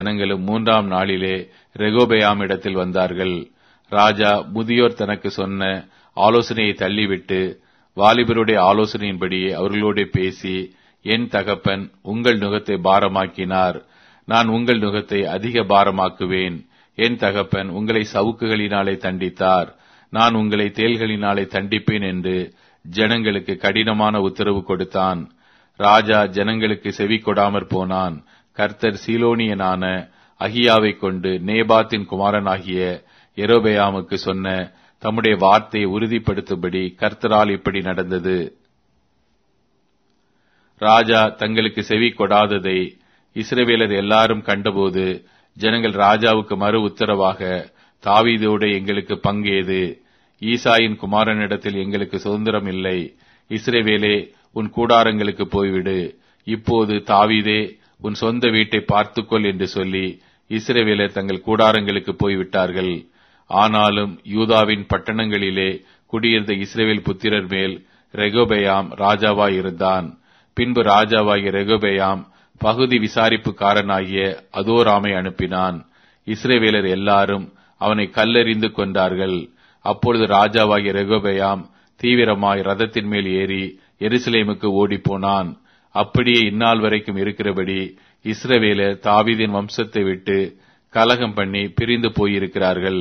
ஜனங்களும் மூன்றாம் நாளிலே ரெகோபெயாமிடத்தில் வந்தார்கள் ராஜா முதியோர் தனக்கு சொன்ன ஆலோசனையை தள்ளிவிட்டு வாலிபருடைய ஆலோசனையின்படியே அவர்களோட பேசி என் தகப்பன் உங்கள் நுகத்தை பாரமாக்கினார் நான் உங்கள் நுகத்தை அதிக பாரமாக்குவேன் என் தகப்பன் உங்களை சவுக்குகளினாலே தண்டித்தார் நான் உங்களை தேல்களினாலே தண்டிப்பேன் என்று ஜனங்களுக்கு கடினமான உத்தரவு கொடுத்தான் ராஜா ஜனங்களுக்கு செவி கொடாமற் போனான் கர்த்தர் சீலோனியனான அகியாவை கொண்டு நேபாத்தின் குமாரனாகிய எரோபெயாமுக்கு சொன்ன தம்முடைய வார்த்தையை உறுதிப்படுத்தும்படி கர்த்தரால் இப்படி நடந்தது ராஜா தங்களுக்கு செவி கொடாததை இஸ்ரவேலர் எல்லாரும் கண்டபோது ஜனங்கள் ராஜாவுக்கு மறு உத்தரவாக தாவீதோடு எங்களுக்கு பங்கேது ஈசாயின் குமாரனிடத்தில் எங்களுக்கு சுதந்திரம் இல்லை இஸ்ரவேலே உன் கூடாரங்களுக்கு போய்விடு இப்போது தாவீதே உன் சொந்த வீட்டை பார்த்துக்கொள் என்று சொல்லி இஸ்ரவேலர் தங்கள் கூடாரங்களுக்கு போய்விட்டார்கள் ஆனாலும் யூதாவின் பட்டணங்களிலே குடியிருந்த இஸ்ரேவேல் புத்திரர் மேல் ரெகோபெயாம் ராஜாவாயிருந்தான் பின்பு ராஜாவாகிய ரெகோபெயாம் பகுதி விசாரிப்புக்காரனாகிய அதோராமை அனுப்பினான் இஸ்ரேவேலர் எல்லாரும் அவனை கல்லெறிந்து கொண்டார்கள் அப்பொழுது ராஜாவாகிய ரெகோபெயாம் தீவிரமாய் ரதத்தின் மேல் ஏறி எருசலேமுக்கு ஓடிப்போனான் அப்படியே இந்நாள் வரைக்கும் இருக்கிறபடி இஸ்ரவேலர் தாவீதின் வம்சத்தை விட்டு கலகம் பண்ணி பிரிந்து போயிருக்கிறார்கள்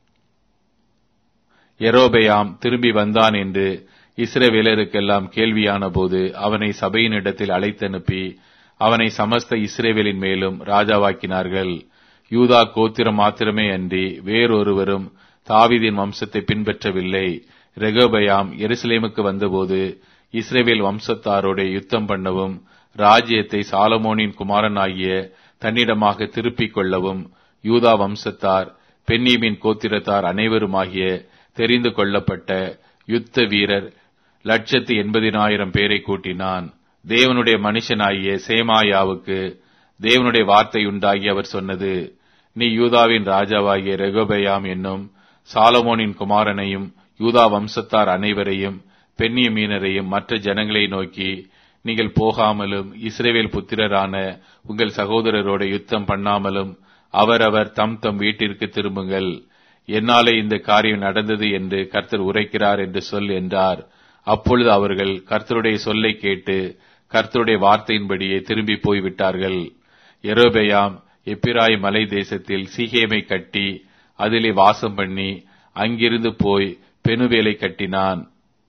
எரோபெயாம் திரும்பி வந்தான் என்று இஸ்ரவேலருக்கெல்லாம் கேள்வியான போது அவனை சபையினிடத்தில் அழைத்தனுப்பி அவனை சமஸ்த இஸ்ரேவேலின் மேலும் ராஜாவாக்கினார்கள் யூதா கோத்திரம் மாத்திரமே அன்றி வேறொருவரும் தாவீதின் வம்சத்தை பின்பற்றவில்லை ரெகோபயாம் எருசலேமுக்கு வந்தபோது இஸ்ரேவேல் வம்சத்தாரோட யுத்தம் பண்ணவும் ராஜ்யத்தை சாலமோனின் குமாரனாகிய தன்னிடமாக திருப்பிக் கொள்ளவும் யூதா வம்சத்தார் பென்னீமின் கோத்திரத்தார் அனைவருமாகிய தெரிந்து கொள்ளப்பட்ட யுத்த வீரர் லட்சத்து எண்பதினாயிரம் பேரை கூட்டினான் தேவனுடைய மனுஷனாகிய சேமாயாவுக்கு தேவனுடைய வார்த்தை உண்டாகி அவர் சொன்னது நீ யூதாவின் ராஜாவாகிய ரெகோபயாம் என்னும் சாலமோனின் குமாரனையும் யூதா வம்சத்தார் அனைவரையும் பெண்ணிய மீனரையும் மற்ற ஜனங்களை நோக்கி நீங்கள் போகாமலும் இஸ்ரேவேல் புத்திரரான உங்கள் சகோதரரோட யுத்தம் பண்ணாமலும் அவரவர் தம் தம் வீட்டிற்கு திரும்புங்கள் என்னாலே இந்த காரியம் நடந்தது என்று கர்த்தர் உரைக்கிறார் என்று சொல் என்றார் அப்பொழுது அவர்கள் கர்த்தருடைய சொல்லை கேட்டு கர்த்தருடைய வார்த்தையின்படியே திரும்பி போய்விட்டார்கள் எரோபெயாம் எப்பிராய் மலை தேசத்தில் சீகேமை கட்டி அதிலே வாசம் பண்ணி அங்கிருந்து போய் பெணுவேலை கட்டினான்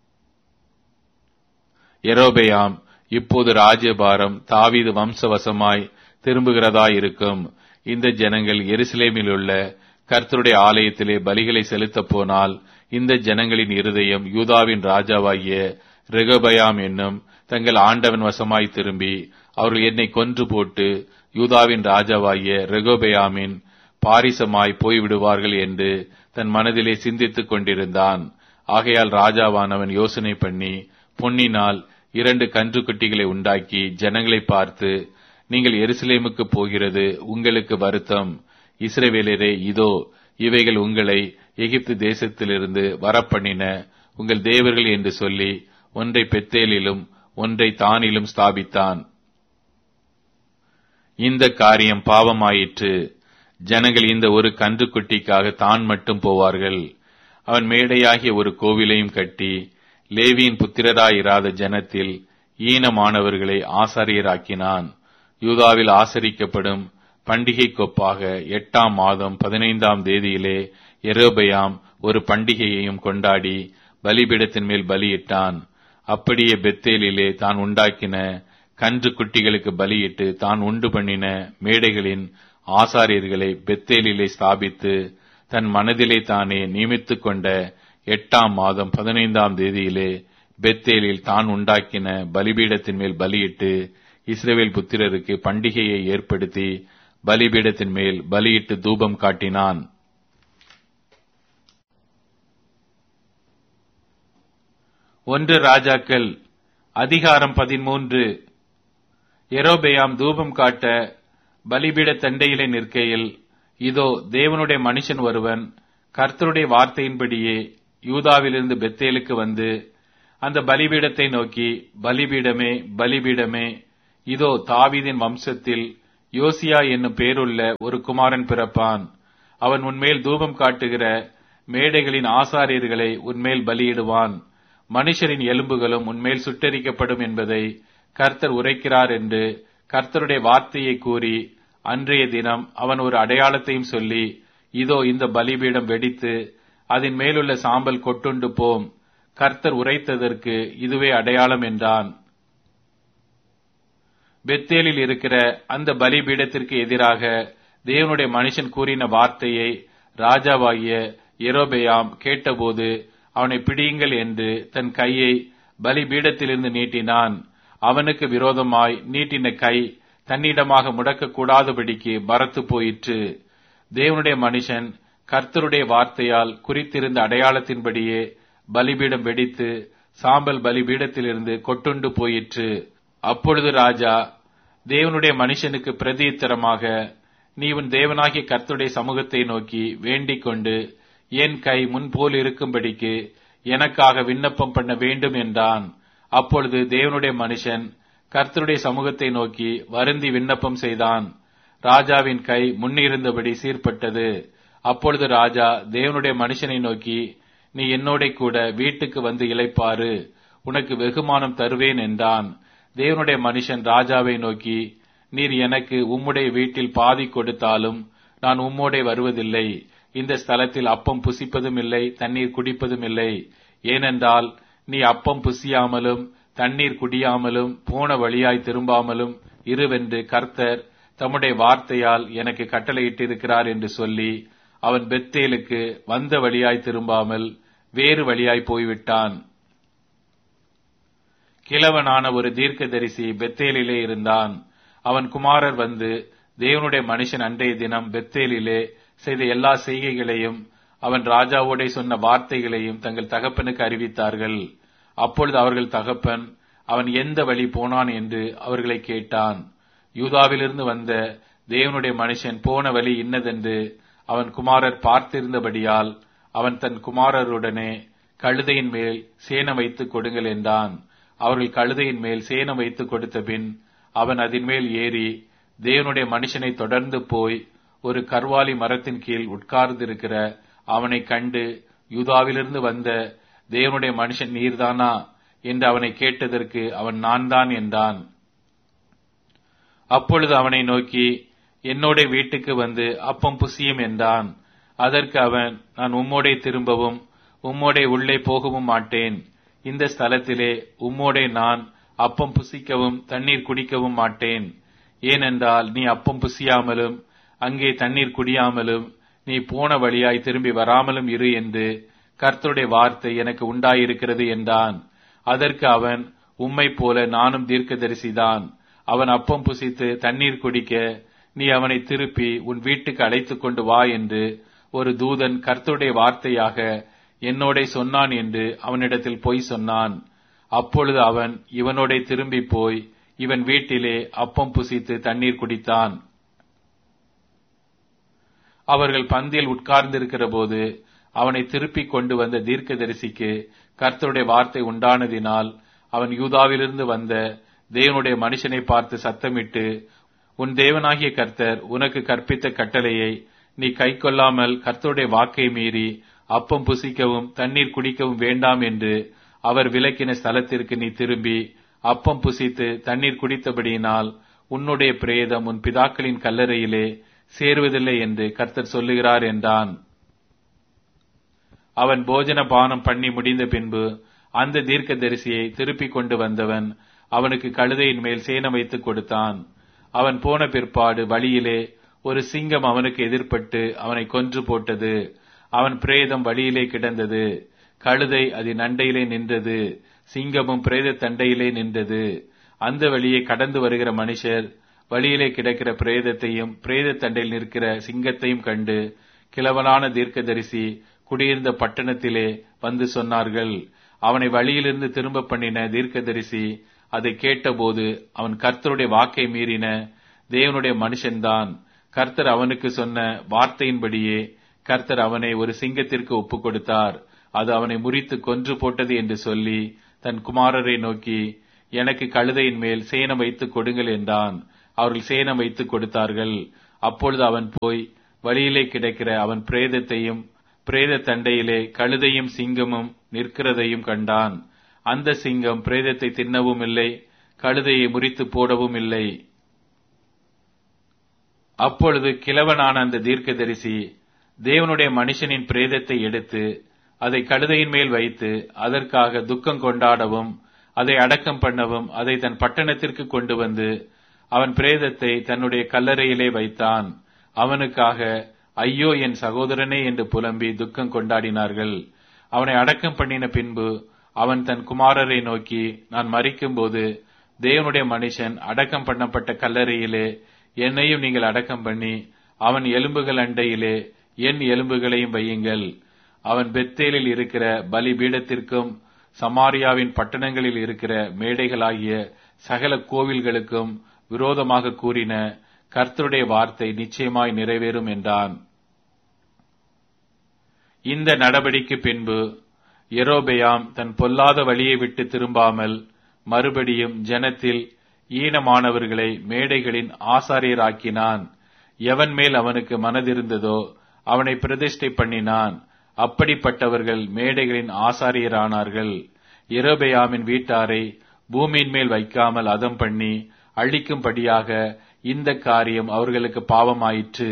எரோபெயாம் இப்போது ராஜ்யபாரம் தாவீது வம்சவசமாய் திரும்புகிறதாயிருக்கும் இந்த ஜனங்கள் எருசலேமில் உள்ள கர்த்தருடைய ஆலயத்திலே பலிகளை செலுத்தப் போனால் இந்த ஜனங்களின் இருதயம் யூதாவின் ராஜாவாகிய ரெகபயாம் என்னும் தங்கள் ஆண்டவன் வசமாய் திரும்பி அவர்கள் என்னை கொன்று போட்டு யூதாவின் ராஜாவாகிய ரெகோபயாமின் பாரிசமாய் போய்விடுவார்கள் என்று தன் மனதிலே சிந்தித்துக் கொண்டிருந்தான் ஆகையால் ராஜாவானவன் யோசனை பண்ணி பொன்னினால் இரண்டு கன்று குட்டிகளை உண்டாக்கி ஜனங்களை பார்த்து நீங்கள் எருசலேமுக்கு போகிறது உங்களுக்கு வருத்தம் இஸ்ரவேலரே இதோ இவைகள் உங்களை எகிப்து தேசத்திலிருந்து வரப்பண்ணின உங்கள் தேவர்கள் என்று சொல்லி ஒன்றை பெத்தேலிலும் ஒன்றை தானிலும் ஸ்தாபித்தான் இந்த காரியம் பாவமாயிற்று ஜனங்கள் இந்த ஒரு கன்றுக்குட்டிக்காக தான் மட்டும் போவார்கள் அவன் மேடையாகிய ஒரு கோவிலையும் கட்டி லேவியின் புத்திரராயிராத ஜனத்தில் ஈனமானவர்களை ஆசாரியராக்கினான் யூதாவில் ஆசரிக்கப்படும் பண்டிகை கொப்பாக எட்டாம் மாதம் பதினைந்தாம் தேதியிலே எரோபயாம் ஒரு பண்டிகையையும் கொண்டாடி பலிபீடத்தின் மேல் பலியிட்டான் அப்படியே பெத்தேலிலே தான் உண்டாக்கின கன்று குட்டிகளுக்கு பலியிட்டு தான் உண்டு பண்ணின மேடைகளின் ஆசாரியர்களை பெத்தேலிலே ஸ்தாபித்து தன் மனதிலே தானே நியமித்துக் கொண்ட எட்டாம் மாதம் பதினைந்தாம் தேதியிலே பெத்தேலில் தான் உண்டாக்கின பலிபீடத்தின் மேல் பலியிட்டு இஸ்ரேவேல் புத்திரருக்கு பண்டிகையை ஏற்படுத்தி பலிபீடத்தின் மேல் பலியிட்டு தூபம் காட்டினான் ஒன்று ராஜாக்கள் அதிகாரம் பதிமூன்று எரோபெயாம் தூபம் காட்ட பலிபீட தண்டையிலே நிற்கையில் இதோ தேவனுடைய மனுஷன் ஒருவன் கர்த்தருடைய வார்த்தையின்படியே யூதாவிலிருந்து பெத்தேலுக்கு வந்து அந்த பலிபீடத்தை நோக்கி பலிபீடமே பலிபீடமே இதோ தாவீதின் வம்சத்தில் யோசியா என்னும் பேருள்ள ஒரு குமாரன் பிறப்பான் அவன் உன்மேல் தூபம் காட்டுகிற மேடைகளின் ஆசாரியர்களை உன்மேல் பலியிடுவான் மனுஷரின் எலும்புகளும் உன்மேல் சுட்டரிக்கப்படும் என்பதை கர்த்தர் உரைக்கிறார் என்று கர்த்தருடைய வார்த்தையை கூறி அன்றைய தினம் அவன் ஒரு அடையாளத்தையும் சொல்லி இதோ இந்த பலிபீடம் வெடித்து அதன் மேலுள்ள சாம்பல் கொட்டுண்டு போம் கர்த்தர் உரைத்ததற்கு இதுவே அடையாளம் என்றான் பெத்தேலில் இருக்கிற அந்த பலிபீடத்திற்கு எதிராக தேவனுடைய மனுஷன் கூறின வார்த்தையை ராஜாவாகிய எரோபெயாம் கேட்டபோது அவனை பிடியுங்கள் என்று தன் கையை பலிபீடத்திலிருந்து நீட்டினான் அவனுக்கு விரோதமாய் நீட்டின கை தன்னிடமாக முடக்கக்கூடாதபடிக்கு மரத்து போயிற்று தேவனுடைய மனுஷன் கர்த்தருடைய வார்த்தையால் குறித்திருந்த அடையாளத்தின்படியே பலிபீடம் வெடித்து சாம்பல் பலிபீடத்திலிருந்து கொட்டுண்டு போயிற்று அப்பொழுது ராஜா தேவனுடைய மனுஷனுக்கு பிரதியுத்தரமாக நீ உன் தேவனாகிய கர்த்தருடைய சமூகத்தை நோக்கி வேண்டிக் கொண்டு என் கை முன்போல் இருக்கும்படிக்கு எனக்காக விண்ணப்பம் பண்ண வேண்டும் என்றான் அப்பொழுது தேவனுடைய மனுஷன் கர்த்தருடைய சமூகத்தை நோக்கி வருந்தி விண்ணப்பம் செய்தான் ராஜாவின் கை முன்னிருந்தபடி சீர்பட்டது அப்பொழுது ராஜா தேவனுடைய மனுஷனை நோக்கி நீ என்னோட கூட வீட்டுக்கு வந்து இளைப்பாரு உனக்கு வெகுமானம் தருவேன் என்றான் தேவனுடைய மனுஷன் ராஜாவை நோக்கி நீர் எனக்கு உம்முடைய வீட்டில் பாதி கொடுத்தாலும் நான் உம்மோடே வருவதில்லை இந்த ஸ்தலத்தில் அப்பம் புசிப்பதும் இல்லை தண்ணீர் குடிப்பதும் இல்லை ஏனென்றால் நீ அப்பம் புசியாமலும் தண்ணீர் குடியாமலும் போன வழியாய் திரும்பாமலும் இருவென்று கர்த்தர் தம்முடைய வார்த்தையால் எனக்கு கட்டளையிட்டிருக்கிறார் என்று சொல்லி அவன் பெத்தேலுக்கு வந்த வழியாய் திரும்பாமல் வேறு வழியாய் போய்விட்டான் கிழவனான ஒரு தீர்க்கதரிசி பெத்தேலிலே இருந்தான் அவன் குமாரர் வந்து தேவனுடைய மனுஷன் அன்றைய தினம் பெத்தேலிலே செய்த எல்லா செய்கைகளையும் அவன் ராஜாவோடே சொன்ன வார்த்தைகளையும் தங்கள் தகப்பனுக்கு அறிவித்தார்கள் அப்பொழுது அவர்கள் தகப்பன் அவன் எந்த வழி போனான் என்று அவர்களை கேட்டான் யூதாவிலிருந்து வந்த தேவனுடைய மனுஷன் போன வழி இன்னதென்று அவன் குமாரர் பார்த்திருந்தபடியால் அவன் தன் குமாரருடனே கழுதையின் மேல் சேனம் வைத்துக் கொடுங்கள் என்றான் அவர்கள் கழுதையின் மேல் சேனம் வைத்துக் கொடுத்த பின் அவன் அதன் மேல் ஏறி தேவனுடைய மனுஷனை தொடர்ந்து போய் ஒரு கர்வாலி மரத்தின் கீழ் உட்கார்ந்திருக்கிற அவனை கண்டு யூதாவிலிருந்து வந்த தேவனுடைய மனுஷன் நீர்தானா என்று அவனை கேட்டதற்கு அவன் நான் தான் என்றான் அப்பொழுது அவனை நோக்கி என்னோட வீட்டுக்கு வந்து அப்பம் புசியும் என்றான் அதற்கு அவன் நான் உம்மோடே திரும்பவும் உம்மோடே உள்ளே போகவும் மாட்டேன் இந்த ஸ்தலத்திலே உம்மோடே நான் அப்பம் புசிக்கவும் தண்ணீர் குடிக்கவும் மாட்டேன் ஏனென்றால் நீ அப்பம் புசியாமலும் அங்கே தண்ணீர் குடியாமலும் நீ போன வழியாய் திரும்பி வராமலும் இரு என்று கர்த்தருடைய வார்த்தை எனக்கு உண்டாயிருக்கிறது என்றான் அதற்கு அவன் உம்மை போல நானும் தீர்க்கதரிசிதான் அவன் அப்பம் புசித்து தண்ணீர் குடிக்க நீ அவனை திருப்பி உன் வீட்டுக்கு அழைத்துக் கொண்டு வா என்று ஒரு தூதன் கர்த்தருடைய வார்த்தையாக என்னோட சொன்னான் என்று அவனிடத்தில் பொய் சொன்னான் அப்பொழுது அவன் இவனோட திரும்பி போய் இவன் வீட்டிலே அப்பம் புசித்து தண்ணீர் குடித்தான் அவர்கள் பந்தியில் உட்கார்ந்திருக்கிற போது அவனை திருப்பிக் கொண்டு வந்த தீர்க்கதரிசிக்கு கர்த்தருடைய வார்த்தை உண்டானதினால் அவன் யூதாவிலிருந்து வந்த தேவனுடைய மனுஷனை பார்த்து சத்தமிட்டு உன் தேவனாகிய கர்த்தர் உனக்கு கற்பித்த கட்டளையை நீ கைக்கொள்ளாமல் கர்த்தருடைய வாக்கை மீறி அப்பம் புசிக்கவும் தண்ணீர் குடிக்கவும் வேண்டாம் என்று அவர் விலக்கின ஸ்தலத்திற்கு நீ திரும்பி அப்பம் புசித்து தண்ணீர் குடித்தபடியினால் உன்னுடைய பிரேதம் உன் பிதாக்களின் கல்லறையிலே சேருவதில்லை என்று கர்த்தர் சொல்லுகிறார் என்றான் அவன் போஜன பானம் பண்ணி முடிந்த பின்பு அந்த தீர்க்க தரிசியை திருப்பிக் கொண்டு வந்தவன் அவனுக்கு கழுதையின் மேல் சேனம் வைத்துக் கொடுத்தான் அவன் போன பிற்பாடு வழியிலே ஒரு சிங்கம் அவனுக்கு எதிர்ப்பட்டு அவனை கொன்று போட்டது அவன் பிரேதம் வழியிலே கிடந்தது கழுதை அதன் அண்டையிலே நின்றது சிங்கமும் பிரேத தண்டையிலே நின்றது அந்த வழியே கடந்து வருகிற மனுஷர் வழியிலே கிடக்கிற பிரேதத்தையும் பிரேத தண்டையில் நிற்கிற சிங்கத்தையும் கண்டு கிழவனான தீர்க்கதரிசி குடியிருந்த பட்டணத்திலே வந்து சொன்னார்கள் அவனை வழியிலிருந்து திரும்ப பண்ணின தீர்க்கதரிசி அதை கேட்டபோது அவன் கர்த்தருடைய வாக்கை மீறின தேவனுடைய மனுஷன்தான் கர்த்தர் அவனுக்கு சொன்ன வார்த்தையின்படியே கர்த்தர் அவனை ஒரு சிங்கத்திற்கு ஒப்புக் கொடுத்தார் அது அவனை முறித்து கொன்று போட்டது என்று சொல்லி தன் குமாரரை நோக்கி எனக்கு கழுதையின் மேல் சேனம் வைத்துக் கொடுங்கள் என்றான் அவர்கள் சேனம் வைத்துக் கொடுத்தார்கள் அப்பொழுது அவன் போய் வழியிலே கிடக்கிற அவன் பிரேதத்தையும் பிரேத தண்டையிலே கழுதையும் சிங்கமும் நிற்கிறதையும் கண்டான் அந்த சிங்கம் பிரேதத்தை தின்னவும் இல்லை கழுதையை முறித்து போடவும் இல்லை அப்பொழுது கிழவனான அந்த தீர்க்கதரிசி தேவனுடைய மனுஷனின் பிரேதத்தை எடுத்து அதை கழுதையின் மேல் வைத்து அதற்காக துக்கம் கொண்டாடவும் அதை அடக்கம் பண்ணவும் அதை தன் பட்டணத்திற்கு கொண்டு வந்து அவன் பிரேதத்தை தன்னுடைய கல்லறையிலே வைத்தான் அவனுக்காக ஐயோ என் சகோதரனே என்று புலம்பி துக்கம் கொண்டாடினார்கள் அவனை அடக்கம் பண்ணின பின்பு அவன் தன் குமாரரை நோக்கி நான் மறிக்கும்போது தேவனுடைய மனுஷன் அடக்கம் பண்ணப்பட்ட கல்லறையிலே என்னையும் நீங்கள் அடக்கம் பண்ணி அவன் எலும்புகள் அண்டையிலே என் எலும்புகளையும் வையுங்கள் அவன் பெத்தேலில் இருக்கிற பலிபீடத்திற்கும் சமாரியாவின் பட்டணங்களில் இருக்கிற மேடைகளாகிய சகல கோவில்களுக்கும் விரோதமாக கூறின கர்த்தருடைய வார்த்தை நிச்சயமாய் நிறைவேறும் என்றான் இந்த நடவடிக்கை பின்பு எரோபெயாம் தன் பொல்லாத வழியை விட்டு திரும்பாமல் மறுபடியும் ஜனத்தில் ஈனமானவர்களை மேடைகளின் ஆசாரியராக்கினான் எவன் மேல் அவனுக்கு மனதிருந்ததோ அவனை பிரதிஷ்டை பண்ணினான் அப்படிப்பட்டவர்கள் மேடைகளின் ஆசாரியரானார்கள் எரோபெயாமின் வீட்டாரை பூமியின் மேல் வைக்காமல் அதம் பண்ணி அழிக்கும்படியாக இந்த காரியம் அவர்களுக்கு பாவமாயிற்று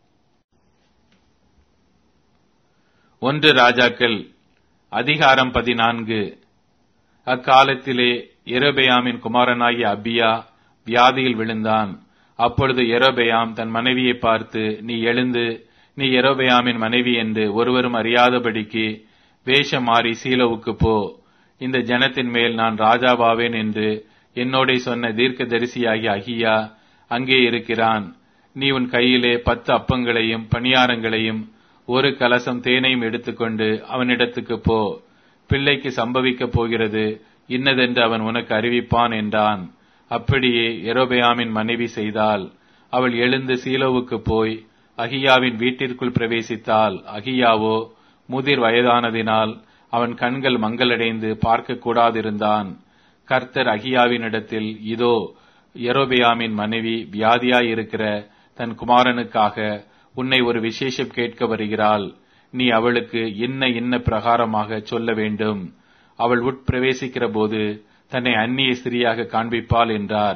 ஒன்று ராஜாக்கள் அதிகாரம் பதினான்கு அக்காலத்திலே எரோபெயாமின் குமாரனாகிய அபியா வியாதியில் விழுந்தான் அப்பொழுது எரோபெயாம் தன் மனைவியை பார்த்து நீ எழுந்து நீ எரோபெயாமின் மனைவி என்று ஒருவரும் அறியாதபடிக்கு வேஷம் மாறி சீலோவுக்கு போ இந்த ஜனத்தின் மேல் நான் ராஜாவாவேன் என்று என்னோட சொன்ன தீர்க்க தரிசியாகிய அகியா அங்கே இருக்கிறான் நீ உன் கையிலே பத்து அப்பங்களையும் பணியாரங்களையும் ஒரு கலசம் தேனையும் எடுத்துக்கொண்டு அவனிடத்துக்கு போ பிள்ளைக்கு சம்பவிக்கப் போகிறது இன்னதென்று அவன் உனக்கு அறிவிப்பான் என்றான் அப்படியே எரோபெயாமின் மனைவி செய்தால் அவள் எழுந்து சீலோவுக்கு போய் அகியாவின் வீட்டிற்குள் பிரவேசித்தால் அகியாவோ முதிர் வயதானதினால் அவன் கண்கள் மங்களடைந்து பார்க்க கூடாதிருந்தான் கர்த்தர் அகியாவினிடத்தில் இதோ எரோபெயாமின் மனைவி வியாதியாயிருக்கிற தன் குமாரனுக்காக உன்னை ஒரு விசேஷம் கேட்க வருகிறாள் நீ அவளுக்கு இன்ன இன்ன பிரகாரமாக சொல்ல வேண்டும் அவள் உட்பிரவேசிக்கிற போது தன்னை அந்நிய ஸ்திரியாக காண்பிப்பாள் என்றார்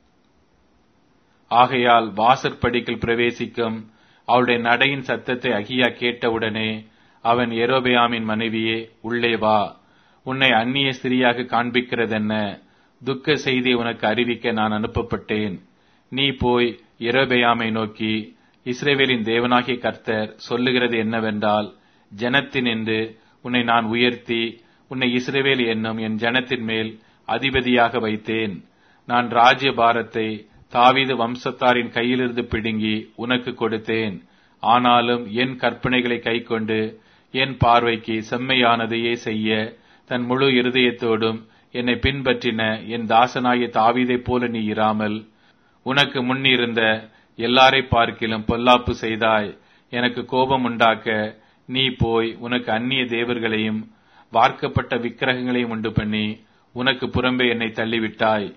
ஆகையால் வாசற்படிக்குள் பிரவேசிக்கும் அவளுடைய நடையின் சத்தத்தை அகியா கேட்டவுடனே அவன் எரோபெயாமின் மனைவியே உள்ளே வா உன்னை அந்நிய ஸ்திரியாக காண்பிக்கிறதென்ன துக்க செய்தி உனக்கு அறிவிக்க நான் அனுப்பப்பட்டேன் நீ போய் எரோபெயாமை நோக்கி இஸ்ரேவேலின் தேவனாகிய கர்த்தர் சொல்லுகிறது என்னவென்றால் ஜனத்தின் என்று உன்னை நான் உயர்த்தி உன்னை இஸ்ரேவேல் என்னும் என் ஜனத்தின் மேல் அதிபதியாக வைத்தேன் நான் ராஜ்ய பாரத்தை தாவீது வம்சத்தாரின் கையிலிருந்து பிடுங்கி உனக்கு கொடுத்தேன் ஆனாலும் என் கற்பனைகளை கைக்கொண்டு என் பார்வைக்கு செம்மையானதையே செய்ய தன் முழு இருதயத்தோடும் என்னை பின்பற்றின என் தாசனாகிய தாவீதைப் போல நீ இராமல் உனக்கு முன்னிருந்த எல்லாரை பார்க்கிலும் பொல்லாப்பு செய்தாய் எனக்கு கோபம் உண்டாக்க நீ போய் உனக்கு அந்நிய தேவர்களையும் வார்க்கப்பட்ட விக்கிரகங்களையும் உண்டு பண்ணி உனக்கு புறம்பே என்னை தள்ளிவிட்டாய்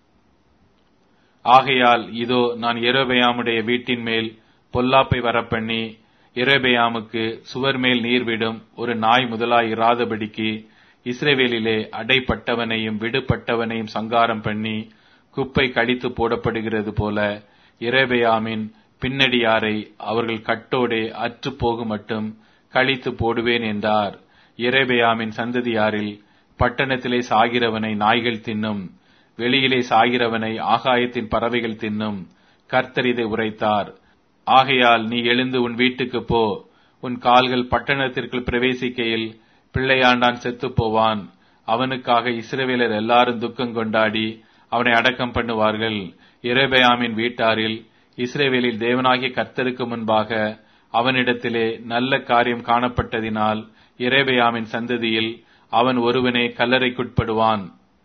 ஆகையால் இதோ நான் எரோபெயாமுடைய வீட்டின் மேல் பொல்லாப்பை வரப்பண்ணி எரோபெயாமுக்கு சுவர் மேல் நீர் விடும் ஒரு நாய் முதலாய் இராதபடிக்கு இஸ்ரேவேலிலே அடைப்பட்டவனையும் விடுபட்டவனையும் சங்காரம் பண்ணி குப்பை கடித்து போடப்படுகிறது போல இரேபெயாமின் பின்னடியாரை அவர்கள் கட்டோடே அற்று போகும் மட்டும் கழித்து போடுவேன் என்றார் இரேபெயாமின் சந்ததியாரில் பட்டணத்திலே சாகிறவனை நாய்கள் தின்னும் வெளியிலே சாகிறவனை ஆகாயத்தின் பறவைகள் தின்னும் கர்த்தர் இதை உரைத்தார் ஆகையால் நீ எழுந்து உன் வீட்டுக்கு போ உன் கால்கள் பட்டணத்திற்குள் பிரவேசிக்கையில் பிள்ளையாண்டான் செத்துப் போவான் அவனுக்காக இஸ்ரவேலர் எல்லாரும் துக்கம் கொண்டாடி அவனை அடக்கம் பண்ணுவார்கள் இரேபயாமின் வீட்டாரில் இஸ்ரேவேலில் தேவனாகிய கர்த்தருக்கு முன்பாக அவனிடத்திலே நல்ல காரியம் காணப்பட்டதினால் இரேபயாமின் சந்ததியில் அவன் ஒருவனே கல்லறைக்குட்படுவான்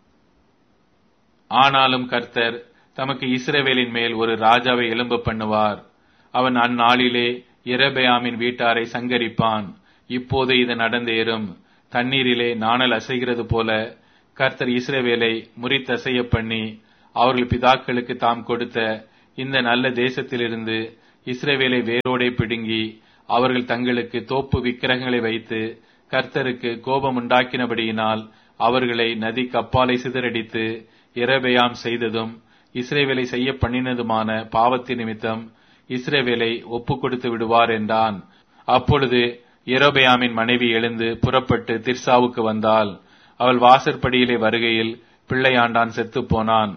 ஆனாலும் கர்த்தர் தமக்கு இஸ்ரவேலின் மேல் ஒரு ராஜாவை எலும்ப பண்ணுவார் அவன் அந்நாளிலே இரபெயாமின் வீட்டாரை சங்கரிப்பான் இப்போது இது நடந்தேறும் தண்ணீரிலே நாணல் அசைகிறது போல கர்த்தர் இஸ்ரவேலை முறித்தசைய பண்ணி அவர்கள் பிதாக்களுக்கு தாம் கொடுத்த இந்த நல்ல தேசத்திலிருந்து இஸ்ரவேலை வேரோடே பிடுங்கி அவர்கள் தங்களுக்கு தோப்பு விக்கிரகங்களை வைத்து கர்த்தருக்கு கோபம் உண்டாக்கினபடியினால் அவர்களை நதி கப்பாலை சிதறடித்து இரபெயாம் செய்ததும் இஸ்ரேவேலை செய்ய பண்ணினதுமான பாவத்தின் நிமித்தம் இஸ்ரேவேலை ஒப்புக் கொடுத்து விடுவார் என்றான் அப்பொழுது எரோபெயாமின் மனைவி எழுந்து புறப்பட்டு திர்சாவுக்கு வந்தாள் அவள் வாசற்படியிலே வருகையில் பிள்ளையாண்டான் செத்துப் போனான்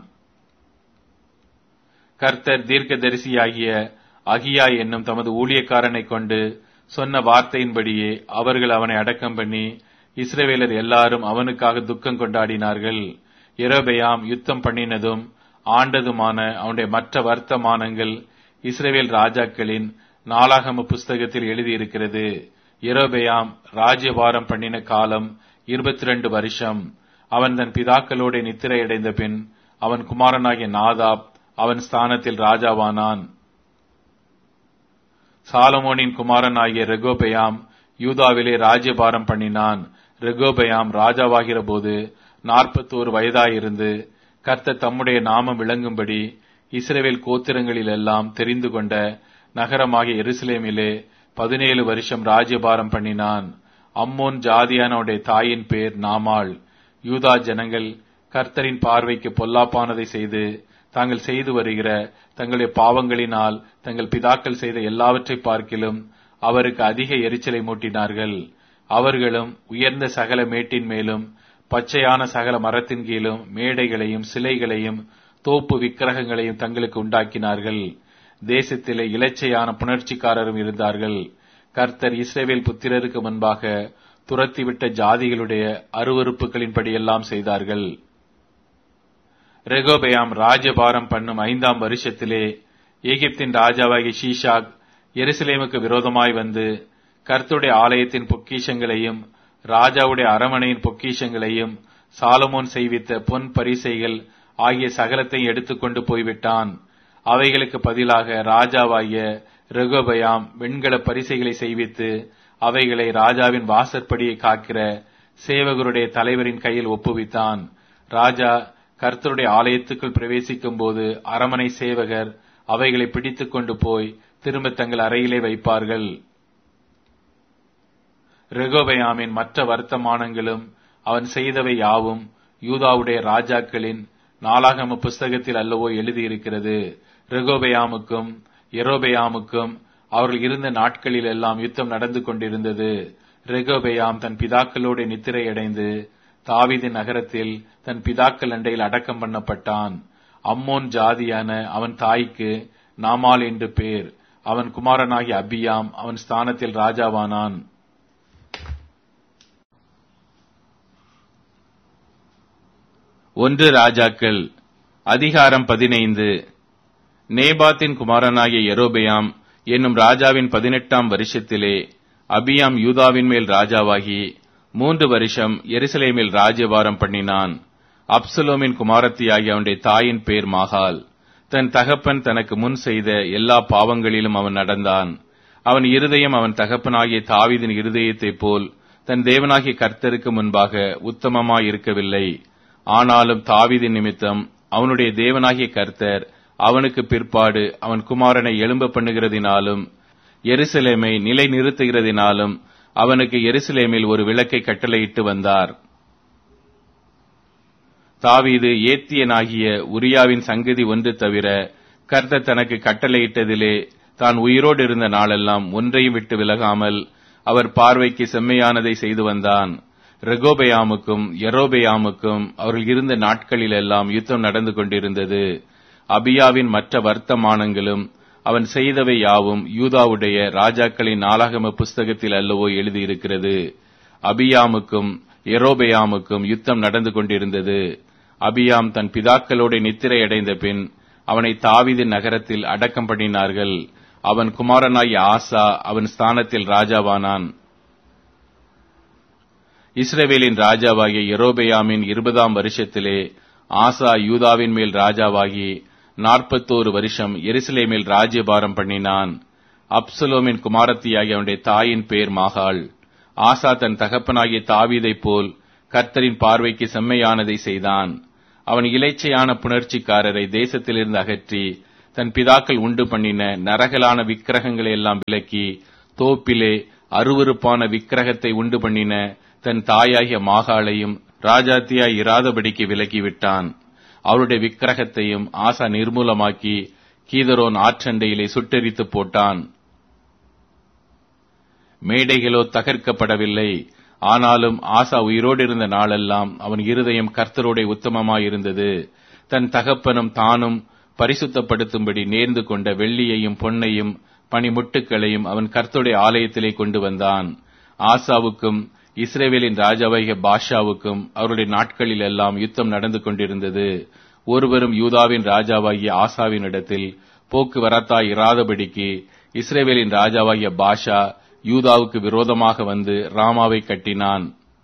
கர்த்தர் தீர்க்கதரிசியாகிய அகியா என்னும் தமது ஊழியக்காரனை கொண்டு சொன்ன வார்த்தையின்படியே அவர்கள் அவனை அடக்கம் பண்ணி இஸ்ரவேலர் எல்லாரும் அவனுக்காக துக்கம் கொண்டாடினார்கள் எரோபெயாம் யுத்தம் பண்ணினதும் ஆண்டதுமான அவனுடைய மற்ற வர்த்தமானங்கள் இஸ்ரவேல் ராஜாக்களின் நாளாகம புஸ்தகத்தில் எழுதியிருக்கிறது எரோபெயாம் ராஜ்யபாரம் பண்ணின காலம் இருபத்தி ரெண்டு வருஷம் அவன் தன் பிதாக்களோட நித்திரையடைந்த பின் அவன் குமாரனாகிய நாதாப் அவன் ஸ்தானத்தில் ராஜாவானான் சாலமோனின் குமாரனாகிய ரெகோபெயாம் யூதாவிலே ராஜ்யபாரம் பண்ணினான் ரெகோபெயாம் ராஜாவாகிற போது நாற்பத்தோரு வயதாயிருந்து கர்த்த தம்முடைய நாமம் விளங்கும்படி இஸ்ரேவேல் கோத்திரங்களில் எல்லாம் தெரிந்து கொண்ட நகரமாகிய எருசலேமிலே பதினேழு வருஷம் ராஜ்யபாரம் பண்ணினான் அம்மோன் ஜாதியானோடைய தாயின் பேர் நாமாள் யூதா ஜனங்கள் கர்த்தரின் பார்வைக்கு பொல்லாப்பானதை செய்து தாங்கள் செய்து வருகிற தங்களுடைய பாவங்களினால் தங்கள் பிதாக்கள் செய்த எல்லாவற்றை பார்க்கிலும் அவருக்கு அதிக எரிச்சலை மூட்டினார்கள் அவர்களும் உயர்ந்த சகல மேட்டின் மேலும் பச்சையான சகல மரத்தின் கீழும் மேடைகளையும் சிலைகளையும் தோப்பு விக்கிரகங்களையும் தங்களுக்கு உண்டாக்கினார்கள் தேசத்திலே இலச்சையான புணர்ச்சிக்காரரும் இருந்தார்கள் கர்த்தர் இஸ்ரேவேல் புத்திரருக்கு முன்பாக துரத்திவிட்ட ஜாதிகளுடைய அருவறுப்புகளின்படியெல்லாம் செய்தார்கள் ரெகோபயாம் ராஜபாரம் பண்ணும் ஐந்தாம் வருஷத்திலே எகிப்தின் ராஜாவாகிய ஷீஷாக் எருசலேமுக்கு விரோதமாய் வந்து கர்த்துடைய ஆலயத்தின் பொக்கிஷங்களையும் ராஜாவுடைய அரமனையின் பொக்கிஷங்களையும் சாலமோன் செய்வித்த பொன் பரிசைகள் ஆகிய சகலத்தையும் எடுத்துக்கொண்டு போய்விட்டான் அவைகளுக்கு பதிலாக ராஜாவாகிய ரெகோபயாம் வெண்கல பரிசைகளை செய்வித்து அவைகளை ராஜாவின் வாசற்படியை காக்கிற சேவகருடைய தலைவரின் கையில் ஒப்புவித்தான் ராஜா கர்த்தருடைய ஆலயத்துக்குள் பிரவேசிக்கும் போது அரமனை சேவகர் அவைகளை பிடித்துக் கொண்டு போய் திரும்ப தங்கள் அறையிலே வைப்பார்கள் ரெகோபயாமின் மற்ற வர்த்தமானங்களும் அவன் செய்தவை யாவும் யூதாவுடைய ராஜாக்களின் நாளாகம புஸ்தகத்தில் அல்லவோ எழுதியிருக்கிறது ரெகோபயாமுக்கும் எரோபயாமுக்கும் அவர்கள் இருந்த நாட்களில் எல்லாம் யுத்தம் நடந்து கொண்டிருந்தது ரெகோபயாம் தன் பிதாக்களோடு நித்திரையடைந்து தாவீதின் நகரத்தில் தன் பிதாக்கள் அண்டையில் அடக்கம் பண்ணப்பட்டான் அம்மோன் ஜாதியான அவன் தாய்க்கு நாமால் என்று பேர் அவன் குமாரனாகிய அபியாம் அவன் ஸ்தானத்தில் ராஜாவானான் ஒன்று ராஜாக்கள் அதிகாரம் பதினைந்து நேபாத்தின் குமாரனாகிய எரோபெயாம் என்னும் ராஜாவின் பதினெட்டாம் வருஷத்திலே அபியாம் யூதாவின் மேல் ராஜாவாகி மூன்று வருஷம் எருசலேமில் ராஜ்யபாரம் பண்ணினான் அப்சலோமின் குமாரத்தியாகிய அவனுடைய தாயின் பேர் மாகால் தன் தகப்பன் தனக்கு முன் செய்த எல்லா பாவங்களிலும் அவன் நடந்தான் அவன் இருதயம் அவன் தகப்பனாகிய தாவீதின் இருதயத்தைப் போல் தன் தேவனாகிய கர்த்தருக்கு முன்பாக உத்தமமாயிருக்கவில்லை ஆனாலும் தாவீதின் நிமித்தம் அவனுடைய தேவனாகிய கர்த்தர் அவனுக்கு பிற்பாடு அவன் குமாரனை எழும்ப பண்ணுகிறதினாலும் எருசலேமை நிலை நிறுத்துகிறதினாலும் அவனுக்கு எருசலேமில் ஒரு விளக்கை கட்டளையிட்டு வந்தார் தாவீது ஏத்தியனாகிய உரியாவின் சங்கதி ஒன்று தவிர கர்த்தர் தனக்கு கட்டளையிட்டதிலே தான் உயிரோடு இருந்த நாளெல்லாம் ஒன்றையும் விட்டு விலகாமல் அவர் பார்வைக்கு செம்மையானதை செய்து வந்தான் ரெகோபயாமுக்கும் எரோபயாமுக்கும் அவர்கள் இருந்த நாட்களிலெல்லாம் யுத்தம் நடந்து கொண்டிருந்தது அபியாவின் மற்ற வர்த்தமானங்களும் அவன் செய்தவை யாவும் யூதாவுடைய ராஜாக்களின் நாளாகம புஸ்தகத்தில் அல்லவோ எழுதியிருக்கிறது அபியாமுக்கும் எரோபயாமுக்கும் யுத்தம் நடந்து கொண்டிருந்தது அபியாம் தன் பிதாக்களோடு நித்திரை அடைந்த பின் அவனை தாவிதின் நகரத்தில் அடக்கம் பண்ணினார்கள் அவன் குமாரனாகிய ஆசா அவன் ஸ்தானத்தில் ராஜாவானான் இஸ்ரவேலின் ராஜாவாகிய எரோபெயாமின் இருபதாம் வருஷத்திலே ஆசா யூதாவின் மேல் ராஜாவாகி நாற்பத்தோரு வருஷம் எருசலேமில் ராஜ்யபாரம் பண்ணினான் அப்சலோமின் குமாரத்தியாகிய அவனுடைய தாயின் பேர் மாகாள் ஆசா தன் தகப்பனாகிய தாவீதைப் போல் கர்த்தரின் பார்வைக்கு செம்மையானதை செய்தான் அவன் இலைச்சையான புணர்ச்சிக்காரரை தேசத்திலிருந்து அகற்றி தன் பிதாக்கள் உண்டு பண்ணின நரகலான விக்கிரகங்களை எல்லாம் விலக்கி தோப்பிலே அருவருப்பான விக்கிரகத்தை உண்டு பண்ணின தன் தாயாகிய மாகாளையும் ராஜாத்தியாய் இராதபடிக்கு விலக்கிவிட்டான் அவருடைய விக்கிரகத்தையும் ஆசா நிர்மூலமாக்கி கீதரோன் ஆற்றண்டையிலே சுட்டெரித்து போட்டான் மேடைகளோ தகர்க்கப்படவில்லை ஆனாலும் ஆசா உயிரோடு இருந்த நாளெல்லாம் அவன் இருதயம் கர்த்தரோட உத்தமமாயிருந்தது தன் தகப்பனும் தானும் பரிசுத்தப்படுத்தும்படி நேர்ந்து கொண்ட வெள்ளியையும் பொன்னையும் பனிமுட்டுக்களையும் அவன் கர்த்தருடைய ஆலயத்திலே கொண்டு வந்தான் ஆசாவுக்கும் இஸ்ரேவேலின் ராஜாவாகிய பாஷாவுக்கும் அவருடைய நாட்களில் எல்லாம் யுத்தம் நடந்து கொண்டிருந்தது ஒருவரும் யூதாவின் ராஜாவாகிய ஆசாவின் இடத்தில் போக்குவரத்தாய் இராதபடிக்கு இஸ்ரேவேலின் ராஜாவாகிய பாஷா யூதாவுக்கு விரோதமாக வந்து ராமாவை கட்டினான்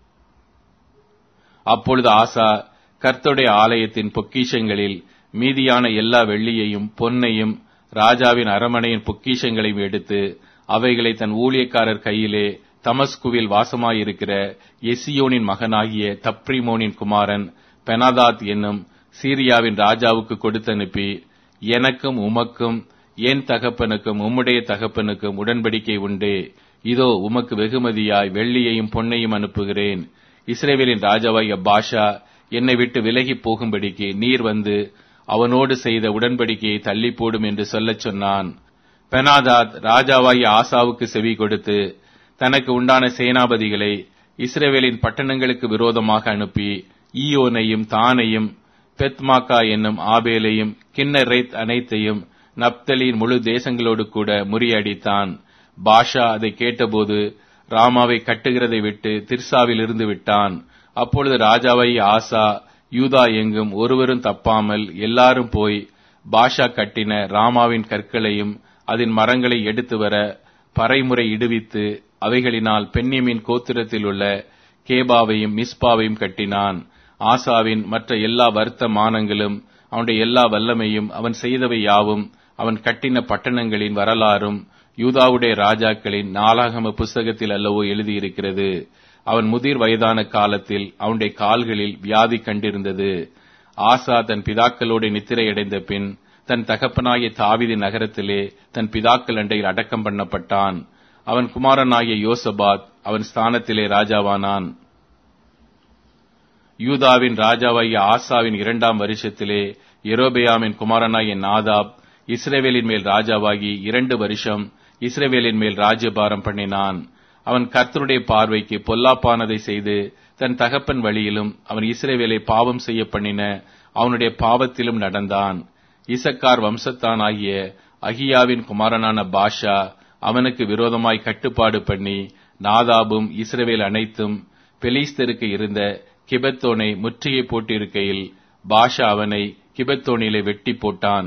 அப்பொழுது ஆசா கர்த்தருடைய ஆலயத்தின் பொக்கிஷங்களில் மீதியான எல்லா வெள்ளியையும் பொன்னையும் ராஜாவின் அரமனையின் பொக்கிஷங்களையும் எடுத்து அவைகளை தன் ஊழியக்காரர் கையிலே தமஸ்குவில் வாசமாயிருக்கிற எசியோனின் மகனாகிய தப்ரிமோனின் குமாரன் பெனாதாத் என்னும் சீரியாவின் ராஜாவுக்கு கொடுத்தனுப்பி எனக்கும் உமக்கும் என் தகப்பனுக்கும் உம்முடைய தகப்பனுக்கும் உடன்படிக்கை உண்டே இதோ உமக்கு வெகுமதியாய் வெள்ளியையும் பொன்னையும் அனுப்புகிறேன் இஸ்ரேவேலின் ராஜாவாகிய பாஷா என்னை விட்டு விலகி போகும்படிக்கு நீர் வந்து அவனோடு செய்த உடன்படிக்கையை தள்ளி போடும் என்று சொல்லச் சொன்னான் பெனாதாத் ராஜாவாகிய ஆசாவுக்கு செவி கொடுத்து தனக்கு உண்டான சேனாபதிகளை இஸ்ரேவேலின் பட்டணங்களுக்கு விரோதமாக அனுப்பி ஈயோனையும் தானையும் பெத்மாக்கா என்னும் ஆபேலையும் கிண்ணரைத் அனைத்தையும் நப்தலியின் முழு தேசங்களோடு கூட முறியடித்தான் பாஷா அதை கேட்டபோது ராமாவை கட்டுகிறதை விட்டு திர்சாவில் இருந்து விட்டான் அப்பொழுது ராஜாவை ஆசா யூதா எங்கும் ஒருவரும் தப்பாமல் எல்லாரும் போய் பாஷா கட்டின ராமாவின் கற்களையும் அதன் மரங்களை எடுத்து வர பறைமுறை இடுவித்து அவைகளினால் பெண்ணியமின் கோத்திரத்தில் உள்ள கேபாவையும் மிஸ்பாவையும் கட்டினான் ஆசாவின் மற்ற எல்லா வருத்த மானங்களும் அவனுடைய எல்லா வல்லமையும் அவன் செய்தவை யாவும் அவன் கட்டின பட்டணங்களின் வரலாறும் யூதாவுடைய ராஜாக்களின் நாளாகம புஸ்தகத்தில் அல்லவோ எழுதியிருக்கிறது அவன் முதிர் வயதான காலத்தில் அவனுடைய கால்களில் வியாதி கண்டிருந்தது ஆசா தன் பிதாக்களோடு நித்திரையடைந்த பின் தன் தகப்பனாகிய தாவிதி நகரத்திலே தன் பிதாக்கள் அண்டையில் அடக்கம் பண்ணப்பட்டான் அவன் குமாரனாகிய யோசபாத் அவன் ஸ்தானத்திலே ராஜாவானான் யூதாவின் ராஜாவாகிய ஆசாவின் இரண்டாம் வருஷத்திலே எரோபெயாமின் குமாரனாகிய நாதாப் இஸ்ரேவேலின் மேல் ராஜாவாகி இரண்டு வருஷம் இஸ்ரேவேலின் மேல் ராஜ்யபாரம் பண்ணினான் அவன் கர்த்தருடைய பார்வைக்கு பொல்லாப்பானதை செய்து தன் தகப்பன் வழியிலும் அவன் இஸ்ரேவேலை பாவம் செய்ய பண்ணின அவனுடைய பாவத்திலும் நடந்தான் இசக்கார் வம்சத்தான் ஆகிய அகியாவின் குமாரனான பாஷா அவனுக்கு விரோதமாய் கட்டுப்பாடு பண்ணி நாதாபும் இஸ்ரவேல் அனைத்தும் பெலிஸ்தருக்கு இருந்த கிபத்தோனை முற்றுகை போட்டிருக்கையில் பாஷா அவனை கிபத்தோனிலே வெட்டி போட்டான்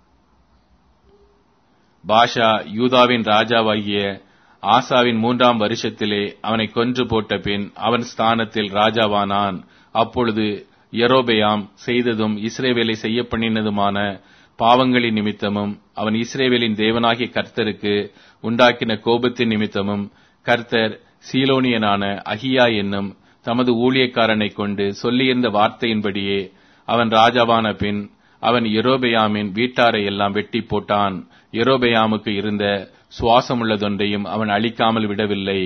பாஷா யூதாவின் ராஜாவாகிய ஆசாவின் மூன்றாம் வருஷத்திலே அவனை கொன்று போட்ட பின் அவன் ஸ்தானத்தில் ராஜாவானான் அப்பொழுது எரோபெயாம் செய்ததும் இஸ்ரேவேலை செய்ய பண்ணினதுமான பாவங்களின் நிமித்தமும் அவன் இஸ்ரேவேலின் தேவனாகிய கர்த்தருக்கு உண்டாக்கின கோபத்தின் நிமித்தமும் கர்த்தர் சீலோனியனான அகியா என்னும் தமது ஊழியக்காரனை கொண்டு சொல்லியிருந்த வார்த்தையின்படியே அவன் ராஜாவான பின் அவன் எரோபெயாமின் வீட்டாரை எல்லாம் வெட்டி போட்டான் எரோபெயாமுக்கு இருந்த சுவாசமுள்ளதொன்றையும் அவன் அழிக்காமல் விடவில்லை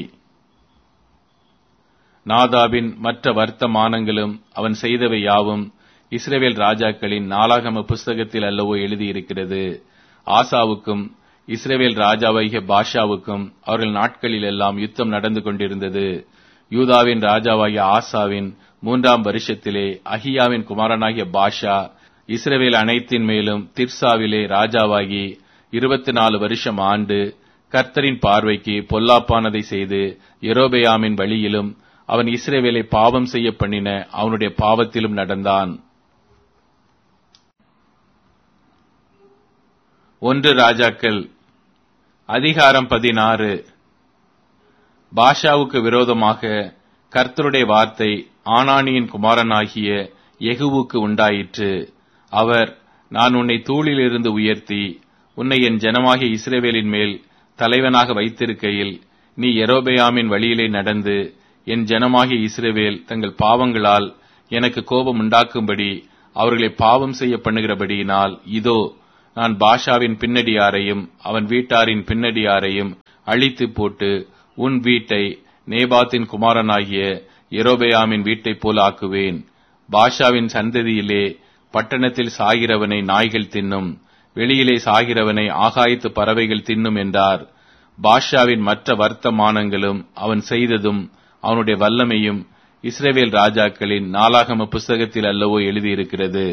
நாதாபின் மற்ற வர்த்தமானங்களும் அவன் செய்தவை யாவும் இஸ்ரேவேல் ராஜாக்களின் நாளாகம புஸ்தகத்தில் அல்லவோ எழுதியிருக்கிறது ஆசாவுக்கும் இஸ்ரேவேல் ராஜாவாகிய பாஷாவுக்கும் அவர்கள் நாட்களில் எல்லாம் யுத்தம் நடந்து கொண்டிருந்தது யூதாவின் ராஜாவாகிய ஆசாவின் மூன்றாம் வருஷத்திலே அகியாவின் குமாரனாகிய பாஷா இஸ்ரவேல் அனைத்தின் மேலும் திர்சாவிலே ராஜாவாகி இருபத்தி நாலு வருஷம் ஆண்டு கர்த்தரின் பார்வைக்கு பொல்லாப்பானதை செய்து எரோபெயாமின் வழியிலும் அவன் இஸ்ரேவேலை பாவம் செய்ய பண்ணின அவனுடைய பாவத்திலும் நடந்தான் ஒன்று ராஜாக்கள் அதிகாரம் பதினாறு பாஷாவுக்கு விரோதமாக கர்த்தருடைய வார்த்தை ஆனானியின் குமாரனாகிய எகுவுக்கு உண்டாயிற்று அவர் நான் உன்னை தூளிலிருந்து உயர்த்தி உன்னை என் ஜனமாகிய இஸ்ரேவேலின் மேல் தலைவனாக வைத்திருக்கையில் நீ எரோபெயாமின் வழியிலே நடந்து என் ஜனமாகிய இஸ்ரேவேல் தங்கள் பாவங்களால் எனக்கு கோபம் உண்டாக்கும்படி அவர்களை பாவம் செய்ய பண்ணுகிறபடியினால் இதோ நான் பாஷாவின் பின்னடியாரையும் அவன் வீட்டாரின் பின்னடியாரையும் அழித்து போட்டு உன் வீட்டை நேபாத்தின் குமாரனாகிய எரோபெயாமின் வீட்டைப் போல் ஆக்குவேன் பாஷாவின் சந்ததியிலே பட்டணத்தில் சாகிறவனை நாய்கள் தின்னும் வெளியிலே சாகிறவனை ஆகாயத்து பறவைகள் தின்னும் என்றார் பாஷாவின் மற்ற வர்த்தமானங்களும் அவன் செய்ததும் அவனுடைய வல்லமையும் இஸ்ரேவேல் ராஜாக்களின் நாளாகம புஸ்தகத்தில் அல்லவோ எழுதியிருக்கிறது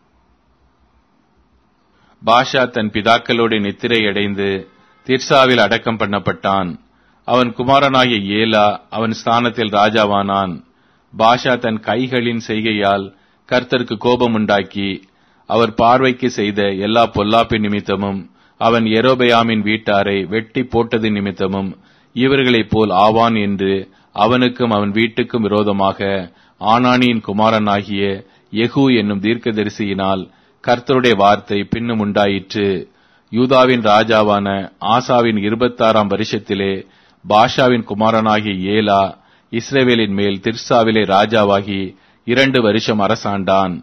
பாஷா தன் பிதாக்களோடு நித்திரையடைந்து திர்சாவில் அடக்கம் பண்ணப்பட்டான் அவன் குமாரனாகிய ஏலா அவன் ஸ்தானத்தில் ராஜாவானான் பாஷா தன் கைகளின் செய்கையால் கர்த்தருக்கு கோபம் உண்டாக்கி அவர் பார்வைக்கு செய்த எல்லா பொல்லாப்பின் நிமித்தமும் அவன் எரோபயாமின் வீட்டாரை வெட்டி போட்டது நிமித்தமும் இவர்களைப் போல் ஆவான் என்று அவனுக்கும் அவன் வீட்டுக்கும் விரோதமாக ஆனானியின் குமாரனாகிய எகு என்னும் தீர்க்கதரிசியினால் கர்த்தருடைய வார்த்தை பின்னும் உண்டாயிற்று யூதாவின் ராஜாவான ஆசாவின் இருபத்தாறாம் வருஷத்திலே பாஷாவின் குமாரனாகிய ஏலா இஸ்ரேவேலின் மேல் திர்சாவிலே ராஜாவாகி இரண்டு வருஷம் அரசாண்டான்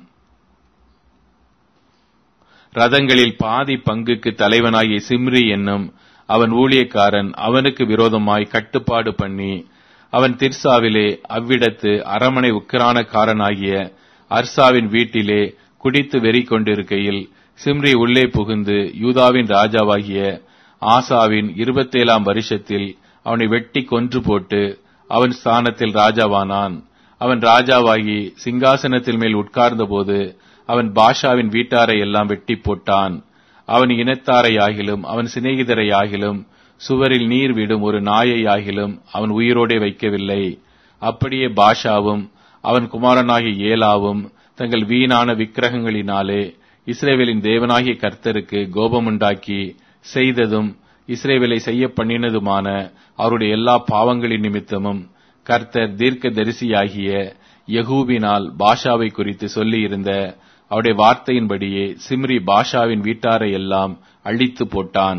ரதங்களில் பாதி பங்குக்கு தலைவனாகிய சிம்ரி என்னும் அவன் ஊழியக்காரன் அவனுக்கு விரோதமாய் கட்டுப்பாடு பண்ணி அவன் திர்சாவிலே அவ்விடத்து அரமனை உக்கிரானக்காரனாகிய அர்சாவின் வீட்டிலே குடித்து வெறி கொண்டிருக்கையில் சிம்ரி உள்ளே புகுந்து யூதாவின் ராஜாவாகிய ஆசாவின் இருபத்தேழாம் வருஷத்தில் அவனை வெட்டி கொன்று போட்டு அவன் ஸ்தானத்தில் ராஜாவானான் அவன் ராஜாவாகி சிங்காசனத்தில் மேல் உட்கார்ந்தபோது அவன் பாஷாவின் வீட்டாரை எல்லாம் வெட்டி போட்டான் அவன் இனத்தாரையாகிலும் அவன் சிநேகிதரையாகிலும் சுவரில் நீர் விடும் ஒரு நாயையாகிலும் அவன் உயிரோடே வைக்கவில்லை அப்படியே பாஷாவும் அவன் குமாரனாகிய ஏலாவும் தங்கள் வீணான விக்கிரகங்களினாலே இஸ்ரேவேலின் தேவனாகிய கர்த்தருக்கு கோபமுண்டாக்கி செய்ததும் இஸ்ரேவேலை செய்ய பண்ணினதுமான அவருடைய எல்லா பாவங்களின் நிமித்தமும் கர்த்தர் தீர்க்க தரிசியாகிய யகூபினால் பாஷாவை குறித்து சொல்லியிருந்த அவருடைய வார்த்தையின்படியே சிம்ரி பாஷாவின் வீட்டாரை எல்லாம் அழித்து போட்டான்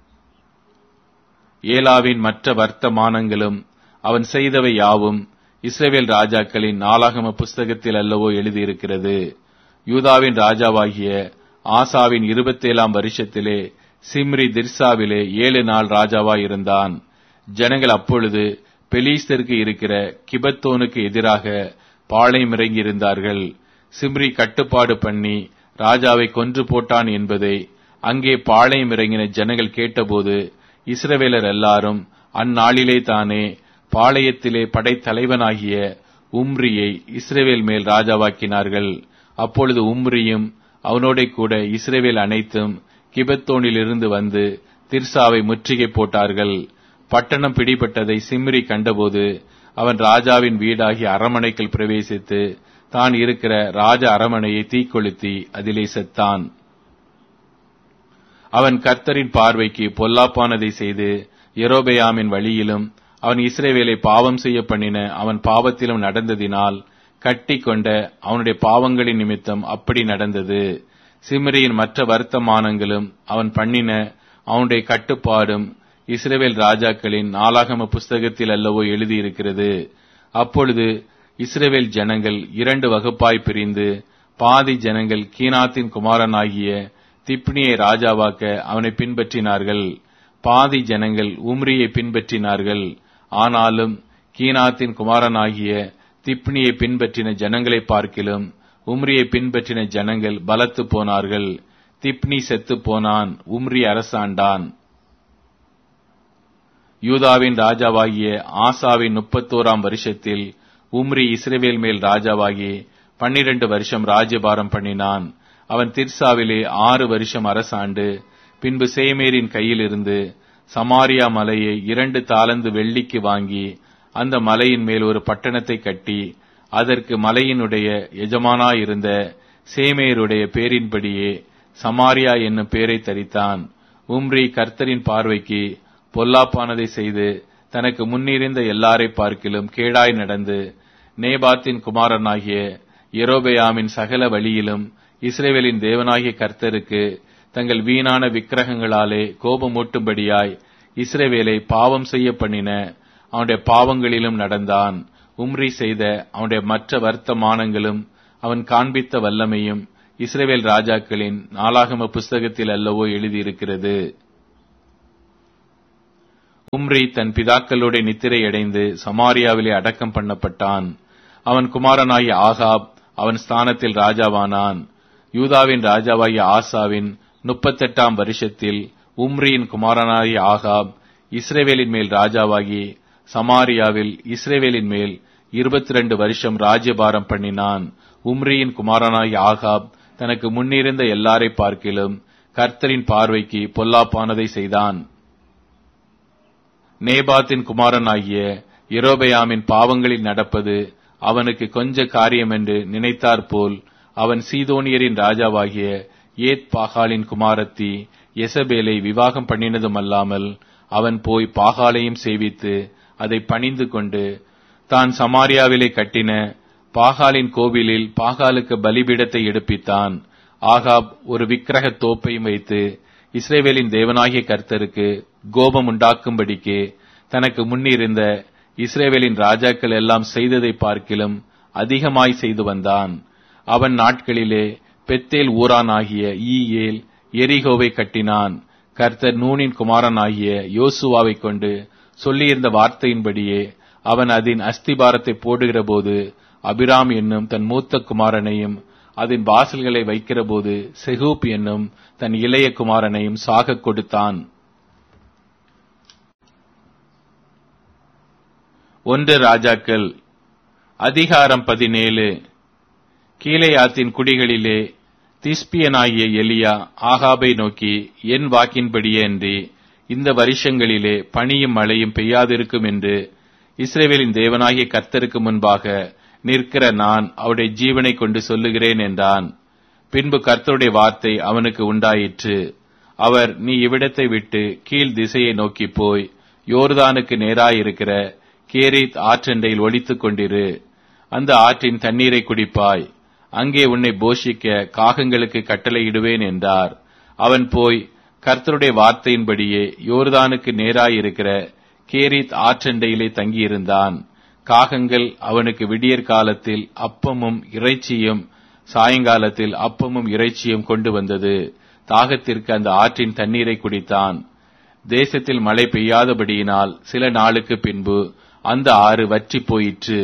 ஏலாவின் மற்ற வர்த்தமானங்களும் அவன் செய்தவை யாவும் இஸ்ரேவேல் ராஜாக்களின் நாளாகம புஸ்தகத்தில் அல்லவோ எழுதியிருக்கிறது யூதாவின் ராஜாவாகிய ஆசாவின் இருபத்தேழாம் வருஷத்திலே சிம்ரி திர்சாவிலே ஏழு நாள் ராஜாவாய் இருந்தான் ஜனங்கள் அப்பொழுது பெலீஸ்தருக்கு இருக்கிற கிபத்தோனுக்கு எதிராக பாளையம் இறங்கியிருந்தார்கள் சிம்ரி கட்டுப்பாடு பண்ணி ராஜாவை கொன்று போட்டான் என்பதை அங்கே பாளையம் இறங்கின ஜனங்கள் கேட்டபோது இஸ்ரவேலர் எல்லாரும் அந்நாளிலே தானே பாளையத்திலே படைத்தலைவனாகிய உம்ரியை இஸ்ரேவேல் மேல் ராஜாவாக்கினார்கள் அப்பொழுது உம்ரியும் அவனோட கூட இஸ்ரேவேல் அனைத்தும் கிபத்தோனிலிருந்து வந்து திர்சாவை முற்றுகை போட்டார்கள் பட்டணம் பிடிபட்டதை சிம்ரி கண்டபோது அவன் ராஜாவின் வீடாகிய அரமனைக்குள் பிரவேசித்து தான் இருக்கிற ராஜ அரமனையை தீக்கொளுத்தி அதிலே செத்தான் அவன் கர்த்தரின் பார்வைக்கு பொல்லாப்பானதை செய்து எரோபெயாமின் வழியிலும் அவன் இஸ்ரேவேலை பாவம் செய்ய பண்ணின அவன் பாவத்திலும் நடந்ததினால் கட்டி கொண்ட அவனுடைய பாவங்களின் நிமித்தம் அப்படி நடந்தது சிம்ரியின் மற்ற வர்த்தமானங்களும் அவன் பண்ணின அவனுடைய கட்டுப்பாடும் இஸ்ரேவேல் ராஜாக்களின் நாளாகம புஸ்தகத்தில் அல்லவோ எழுதியிருக்கிறது அப்பொழுது இஸ்ரேவேல் ஜனங்கள் இரண்டு வகுப்பாய் பிரிந்து பாதி ஜனங்கள் கீனாத்தின் குமாரனாகிய திப்னியை ராஜாவாக்க அவனை பின்பற்றினார்கள் பாதி ஜனங்கள் உம்ரியை பின்பற்றினார்கள் ஆனாலும் கீனாத்தின் குமாரனாகிய திப்னியை பின்பற்றின ஜனங்களை பார்க்கிலும் உம்ரியை பின்பற்றின ஜனங்கள் பலத்து போனார்கள் திப்னி செத்து போனான் உம்ரி அரசாண்டான் யூதாவின் ராஜாவாகிய ஆசாவின் முப்பத்தோராம் வருஷத்தில் உம்ரி இஸ்ரேவேல் மேல் ராஜாவாகி பன்னிரண்டு வருஷம் ராஜ்யபாரம் பண்ணினான் அவன் திர்சாவிலே ஆறு வருஷம் அரசாண்டு பின்பு சேமேரின் கையிலிருந்து சமாரியா மலையை இரண்டு தாளந்து வெள்ளிக்கு வாங்கி அந்த மலையின் மேல் ஒரு பட்டணத்தை கட்டி அதற்கு மலையினுடைய எஜமானாயிருந்த சேமேருடைய பேரின்படியே சமாரியா என்னும் பேரை தரித்தான் உம்ரி கர்த்தரின் பார்வைக்கு பொல்லாப்பானதை செய்து தனக்கு முன்னிருந்த எல்லாரை பார்க்கிலும் கேடாய் நடந்து நேபாத்தின் குமாரனாகிய எரோபெயாமின் சகல வழியிலும் இஸ்ரேவேலின் தேவனாகிய கர்த்தருக்கு தங்கள் வீணான விக்கிரகங்களாலே கோபமூட்டும்படியாய் இஸ்ரேவேலை பாவம் செய்ய பண்ணின அவனுடைய பாவங்களிலும் நடந்தான் உம்ரி செய்த அவனுடைய மற்ற வர்த்தமானங்களும் அவன் காண்பித்த வல்லமையும் இஸ்ரேவேல் ராஜாக்களின் நாளாகம புஸ்தகத்தில் அல்லவோ எழுதியிருக்கிறது உம்ரி தன் பிதாக்களோட நித்திரையடைந்து சமாரியாவிலே அடக்கம் பண்ணப்பட்டான் அவன் குமாரனாகிய ஆகாப் அவன் ஸ்தானத்தில் ராஜாவானான் யூதாவின் ராஜாவாகிய ஆசாவின் முப்பத்தெட்டாம் வருஷத்தில் உம்ரியின் குமாரனாகிய ஆகாப் இஸ்ரேவேலின் மேல் ராஜாவாகி சமாரியாவில் இஸ்ரேவேலின் மேல் இருபத்தி ரெண்டு வருஷம் ராஜ்யபாரம் பண்ணினான் உம்ரியின் குமாரனாகிய ஆகாப் தனக்கு முன்னிருந்த எல்லாரை பார்க்கிலும் கர்த்தரின் பார்வைக்கு பொல்லாப்பானதை செய்தான் நேபாத்தின் குமாரனாகிய எரோபயாமின் பாவங்களில் நடப்பது அவனுக்கு கொஞ்ச காரியம் என்று நினைத்தாற்போல் அவன் சீதோனியரின் ராஜாவாகிய ஏத் பாகாலின் குமாரத்தி எசபேலை விவாகம் பண்ணினதுமல்லாமல் அவன் போய் பாகாலையும் சேவித்து அதை பணிந்து கொண்டு தான் சமாரியாவிலே கட்டின பாகாலின் கோவிலில் பாகாலுக்கு பலிபீடத்தை எடுப்பித்தான் ஆகாப் ஒரு விக்கிரக தோப்பையும் வைத்து இஸ்ரேவேலின் தேவனாகிய கர்த்தருக்கு கோபம் உண்டாக்கும்படிக்கு தனக்கு முன்னிருந்த இஸ்ரேவேலின் ராஜாக்கள் எல்லாம் செய்ததை பார்க்கிலும் அதிகமாய் செய்து வந்தான் அவன் நாட்களிலே பெத்தேல் ஊரானாகிய ஈயேல் எரிகோவை கட்டினான் கர்த்தர் நூனின் குமாரனாகிய யோசுவாவை கொண்டு சொல்லியிருந்த வார்த்தையின்படியே அவன் அதன் அஸ்திபாரத்தை போடுகிற போது அபிராம் என்னும் தன் மூத்த குமாரனையும் அதன் வாசல்களை வைக்கிற போது செகூப் என்னும் தன் இளைய குமாரனையும் சாகக் கொடுத்தான் ஒன்று ராஜாக்கள் அதிகாரம் பதினேழு கீழையாத்தின் குடிகளிலே திஸ்பியனாகிய எலியா ஆகாபை நோக்கி என் வாக்கின்படியே அன்றி இந்த வருஷங்களிலே பனியும் மழையும் பெய்யாதிருக்கும் என்று இஸ்ரேவேலின் தேவனாகிய கர்த்தருக்கு முன்பாக நிற்கிற நான் அவருடைய ஜீவனை கொண்டு சொல்லுகிறேன் என்றான் பின்பு கர்த்தருடைய வார்த்தை அவனுக்கு உண்டாயிற்று அவர் நீ இவ்விடத்தை விட்டு கீழ் திசையை நோக்கி போய் யோர்தானுக்கு நேராயிருக்கிற கேரித் ஆற்றண்டையில் ஒழித்துக் கொண்டிரு அந்த ஆற்றின் தண்ணீரை குடிப்பாய் அங்கே உன்னை போஷிக்க காகங்களுக்கு கட்டளையிடுவேன் என்றார் அவன் போய் கர்த்தருடைய வார்த்தையின்படியே யோர்தானுக்கு நேராயிருக்கிற கேரித் ஆற்றண்டையிலே தங்கியிருந்தான் காகங்கள் அவனுக்கு விடியற் காலத்தில் அப்பமும் இறைச்சியும் சாயங்காலத்தில் அப்பமும் இறைச்சியும் கொண்டு வந்தது தாகத்திற்கு அந்த ஆற்றின் தண்ணீரை குடித்தான் தேசத்தில் மழை பெய்யாதபடியினால் சில நாளுக்கு பின்பு அந்த ஆறு வற்றி போயிற்று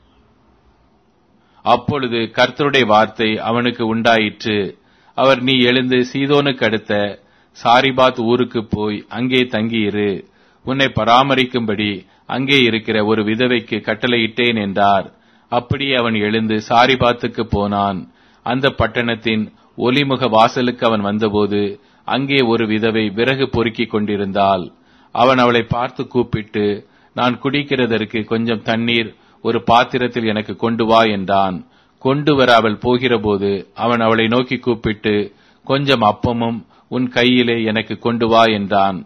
அப்பொழுது கர்த்தருடைய வார்த்தை அவனுக்கு உண்டாயிற்று அவர் நீ எழுந்து சீதோனுக்கு அடுத்த சாரிபாத் ஊருக்கு போய் அங்கே தங்கியிரு உன்னை பராமரிக்கும்படி அங்கே இருக்கிற ஒரு விதவைக்கு கட்டளையிட்டேன் என்றார் அப்படியே அவன் எழுந்து சாரிபாத்துக்கு போனான் அந்த பட்டணத்தின் ஒலிமுக வாசலுக்கு அவன் வந்தபோது அங்கே ஒரு விதவை விறகு பொறுக்கிக் கொண்டிருந்தாள் அவன் அவளை பார்த்து கூப்பிட்டு நான் குடிக்கிறதற்கு கொஞ்சம் தண்ணீர் ஒரு பாத்திரத்தில் எனக்கு கொண்டு வா என்றான் கொண்டு வர அவள் போகிறபோது அவன் அவளை நோக்கி கூப்பிட்டு கொஞ்சம் அப்பமும் உன் கையிலே எனக்கு கொண்டு வா என்றான்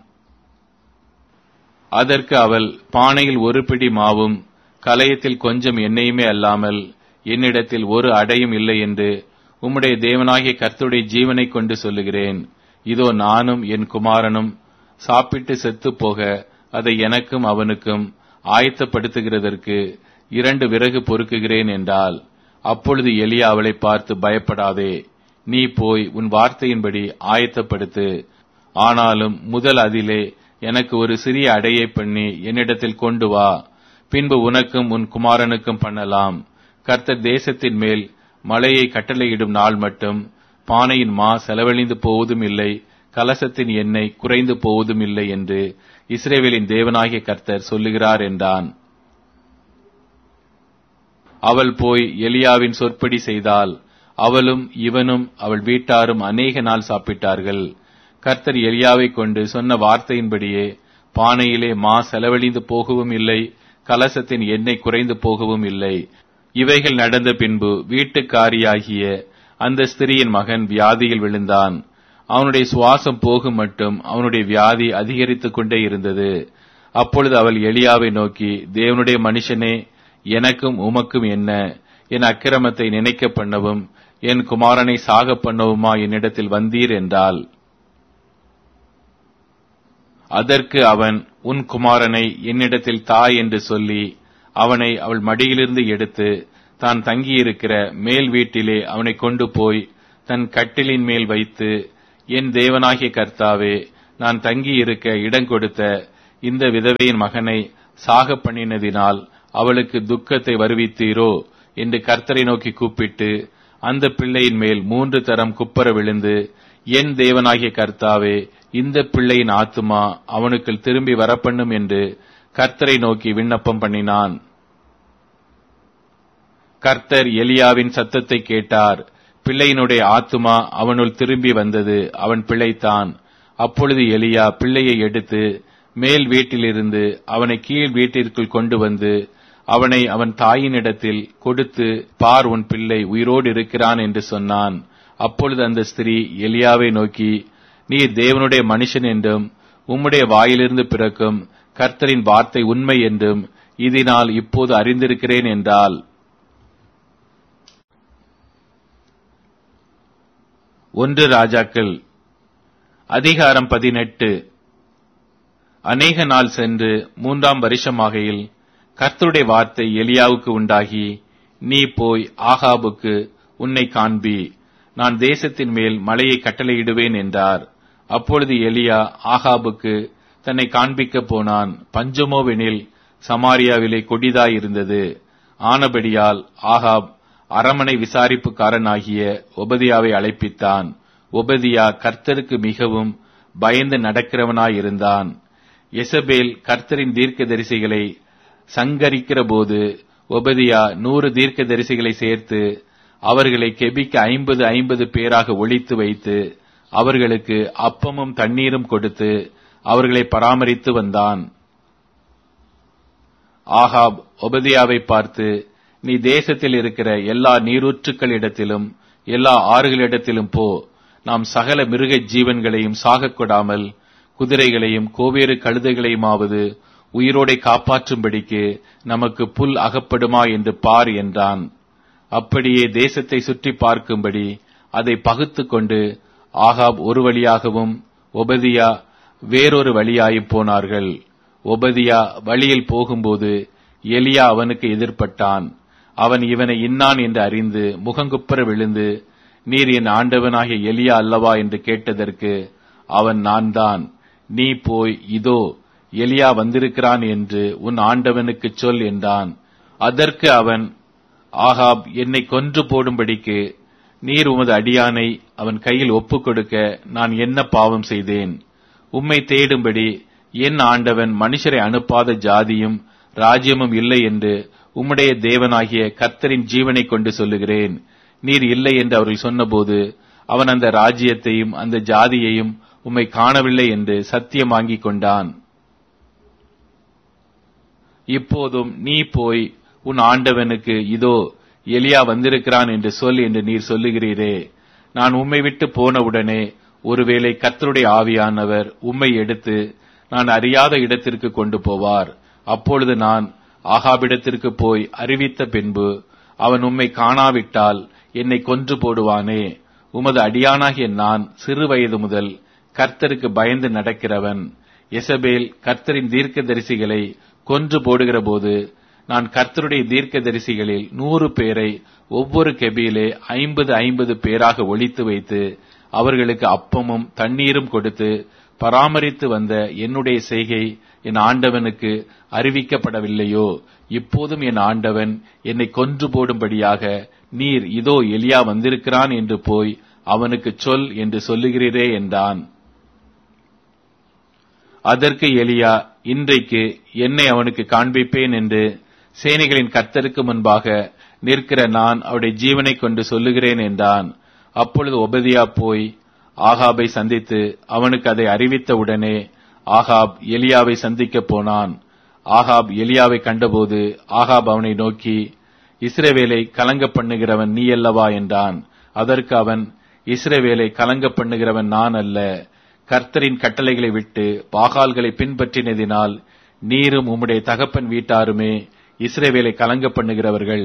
அதற்கு அவள் பானையில் ஒரு பிடி மாவும் கலயத்தில் கொஞ்சம் எண்ணெயுமே அல்லாமல் என்னிடத்தில் ஒரு அடையும் இல்லை என்று உம்முடைய தேவனாகிய கர்த்தருடைய ஜீவனை கொண்டு சொல்லுகிறேன் இதோ நானும் என் குமாரனும் சாப்பிட்டு செத்துப் போக அதை எனக்கும் அவனுக்கும் ஆயத்தப்படுத்துகிறதற்கு இரண்டு விறகு பொறுக்குகிறேன் என்றால் அப்பொழுது எலியா அவளை பார்த்து பயப்படாதே நீ போய் உன் வார்த்தையின்படி ஆயத்தப்படுத்து ஆனாலும் முதல் அதிலே எனக்கு ஒரு சிறிய அடையை பண்ணி என்னிடத்தில் கொண்டு வா பின்பு உனக்கும் உன் குமாரனுக்கும் பண்ணலாம் கர்த்தர் தேசத்தின் மேல் மழையை கட்டளையிடும் நாள் மட்டும் பானையின் மா செலவழிந்து போவதும் இல்லை கலசத்தின் எண்ணெய் குறைந்து போவதும் இல்லை என்று இஸ்ரேவேலின் தேவனாகிய கர்த்தர் சொல்லுகிறார் என்றான் அவள் போய் எலியாவின் சொற்படி செய்தால் அவளும் இவனும் அவள் வீட்டாரும் அநேக நாள் சாப்பிட்டார்கள் கர்த்தர் எலியாவை கொண்டு சொன்ன வார்த்தையின்படியே பானையிலே மா செலவழிந்து போகவும் இல்லை கலசத்தின் எண்ணெய் குறைந்து போகவும் இல்லை இவைகள் நடந்த பின்பு வீட்டுக்காரியாகிய அந்த ஸ்திரியின் மகன் வியாதியில் விழுந்தான் அவனுடைய சுவாசம் போகும் மட்டும் அவனுடைய வியாதி அதிகரித்துக் கொண்டே இருந்தது அப்பொழுது அவள் எலியாவை நோக்கி தேவனுடைய மனுஷனே எனக்கும் உமக்கும் என்ன என் அக்கிரமத்தை நினைக்க பண்ணவும் என் குமாரனை சாக பண்ணவுமா என்னிடத்தில் வந்தீர் என்றாள் அதற்கு அவன் உன் குமாரனை என்னிடத்தில் தா என்று சொல்லி அவனை அவள் மடியிலிருந்து எடுத்து தான் தங்கியிருக்கிற மேல் வீட்டிலே அவனை கொண்டு போய் தன் கட்டிலின் மேல் வைத்து என் தேவனாகிய கர்த்தாவே நான் தங்கியிருக்க இடம் கொடுத்த இந்த விதவையின் மகனை சாக பண்ணினதினால் அவளுக்கு துக்கத்தை வருவித்தீரோ என்று கர்த்தரை நோக்கி கூப்பிட்டு அந்த பிள்ளையின் மேல் மூன்று தரம் குப்பர விழுந்து என் தேவனாகிய கர்த்தாவே இந்த பிள்ளையின் ஆத்துமா அவனுக்குள் திரும்பி வரப்பண்ணும் என்று கர்த்தரை நோக்கி விண்ணப்பம் பண்ணினான் கர்த்தர் எலியாவின் சத்தத்தை கேட்டார் பிள்ளையினுடைய ஆத்துமா அவனுள் திரும்பி வந்தது அவன் பிழைத்தான் அப்பொழுது எலியா பிள்ளையை எடுத்து மேல் வீட்டிலிருந்து அவனை கீழ் வீட்டிற்குள் கொண்டு வந்து அவனை அவன் தாயினிடத்தில் கொடுத்து பார் உன் பிள்ளை உயிரோடு இருக்கிறான் என்று சொன்னான் அப்பொழுது அந்த ஸ்திரீ எலியாவை நோக்கி நீ தேவனுடைய மனுஷன் என்றும் உம்முடைய வாயிலிருந்து பிறக்கும் கர்த்தரின் வார்த்தை உண்மை என்றும் இதனால் இப்போது அறிந்திருக்கிறேன் என்றால் ஒன்று ராஜாக்கள் அதிகாரம் பதினெட்டு அநேக நாள் சென்று மூன்றாம் வருஷமாகையில் கர்த்தருடைய வார்த்தை எலியாவுக்கு உண்டாகி நீ போய் ஆகாபுக்கு உன்னை காண்பி நான் தேசத்தின் மேல் மலையை கட்டளையிடுவேன் என்றார் அப்பொழுது எலியா ஆகாபுக்கு தன்னை காண்பிக்கப் போனான் பஞ்சமோவெனில் சமாரியாவிலே கொடிதாயிருந்தது ஆனபடியால் ஆகாப் அரமனை விசாரிப்புக்காரனாகிய ஒபதியாவை அழைப்பித்தான் ஒபதியா கர்த்தருக்கு மிகவும் பயந்து நடக்கிறவனாயிருந்தான் எசபேல் கர்த்தரின் தீர்க்க தரிசிகளை சங்கரிக்கிற போது ஒபதியா நூறு தீர்க்க தரிசிகளை சேர்த்து அவர்களை கெபிக்க ஐம்பது ஐம்பது பேராக ஒழித்து வைத்து அவர்களுக்கு அப்பமும் தண்ணீரும் கொடுத்து அவர்களை பராமரித்து வந்தான் ஆகாப் ஒபதியாவை பார்த்து நீ தேசத்தில் இருக்கிற எல்லா நீரூற்றுக்களிடத்திலும் எல்லா ஆறுகளிடத்திலும் போ நாம் சகல மிருக ஜீவன்களையும் சாகக் கொடாமல் குதிரைகளையும் கோவேறு கழுதைகளையுமாவது உயிரோடை காப்பாற்றும்படிக்கு நமக்கு புல் அகப்படுமா என்று பார் என்றான் அப்படியே தேசத்தை சுற்றி பார்க்கும்படி அதை பகுத்து கொண்டு ஆகாப் ஒரு வழியாகவும் ஒபதியா வேறொரு வழியாயும் போனார்கள் ஒபதியா வழியில் போகும்போது எலியா அவனுக்கு எதிர்ப்பட்டான் அவன் இவனை இன்னான் என்று அறிந்து முகங்குப்புற விழுந்து நீர் என் ஆண்டவனாகிய எலியா அல்லவா என்று கேட்டதற்கு அவன் நான் தான் நீ போய் இதோ எலியா வந்திருக்கிறான் என்று உன் ஆண்டவனுக்கு சொல் என்றான் அதற்கு அவன் ஆகாப் என்னை கொன்று போடும்படிக்கு நீர் உமது அடியானை அவன் கையில் ஒப்புக் கொடுக்க நான் என்ன பாவம் செய்தேன் உம்மை தேடும்படி என் ஆண்டவன் மனுஷரை அனுப்பாத ஜாதியும் ராஜ்யமும் இல்லை என்று உம்முடைய தேவனாகிய கர்த்தரின் ஜீவனை கொண்டு சொல்லுகிறேன் நீர் இல்லை என்று அவர்கள் சொன்னபோது அவன் அந்த ராஜ்யத்தையும் அந்த ஜாதியையும் உம்மை காணவில்லை என்று சத்தியம் வாங்கிக் கொண்டான் இப்போதும் நீ போய் உன் ஆண்டவனுக்கு இதோ எலியா வந்திருக்கிறான் என்று சொல் என்று நீர் சொல்லுகிறீரே நான் உம்மை விட்டு போனவுடனே ஒருவேளை கர்த்தருடைய ஆவியானவர் உம்மை எடுத்து நான் அறியாத இடத்திற்கு கொண்டு போவார் அப்பொழுது நான் ஆகாபிடத்திற்கு போய் அறிவித்த பின்பு அவன் உம்மை காணாவிட்டால் என்னை கொன்று போடுவானே உமது அடியானாகிய நான் சிறு வயது முதல் கர்த்தருக்கு பயந்து நடக்கிறவன் எசபேல் கர்த்தரின் தீர்க்க தரிசிகளை கொன்று போடுகிற போது நான் கர்த்தருடைய தீர்க்க தரிசிகளில் நூறு பேரை ஒவ்வொரு கெபியிலே ஐம்பது ஐம்பது பேராக ஒழித்து வைத்து அவர்களுக்கு அப்பமும் தண்ணீரும் கொடுத்து பராமரித்து வந்த என்னுடைய செய்கை என் ஆண்டவனுக்கு அறிவிக்கப்படவில்லையோ இப்போதும் என் ஆண்டவன் என்னை கொன்று போடும்படியாக நீர் இதோ எலியா வந்திருக்கிறான் என்று போய் அவனுக்கு சொல் என்று சொல்லுகிறீரே என்றான் அதற்கு எலியா இன்றைக்கு என்னை அவனுக்கு காண்பிப்பேன் என்று சேனைகளின் கர்த்தருக்கு முன்பாக நிற்கிற நான் அவருடைய ஜீவனை கொண்டு சொல்லுகிறேன் என்றான் அப்பொழுது ஒபதியா போய் ஆகாபை சந்தித்து அவனுக்கு அதை அறிவித்த உடனே ஆகாப் எலியாவை சந்திக்கப் போனான் ஆகாப் எலியாவை கண்டபோது ஆகாப் அவனை நோக்கி இஸ்ரவேலை கலங்க பண்ணுகிறவன் நீ அல்லவா என்றான் அதற்கு அவன் இஸ்ரவேலை கலங்க பண்ணுகிறவன் நான் அல்ல கர்த்தரின் கட்டளைகளை விட்டு பாகால்களை பின்பற்றினதினால் நீரும் உம்முடைய தகப்பன் வீட்டாருமே இஸ்ரவேலை கலங்க பண்ணுகிறவர்கள்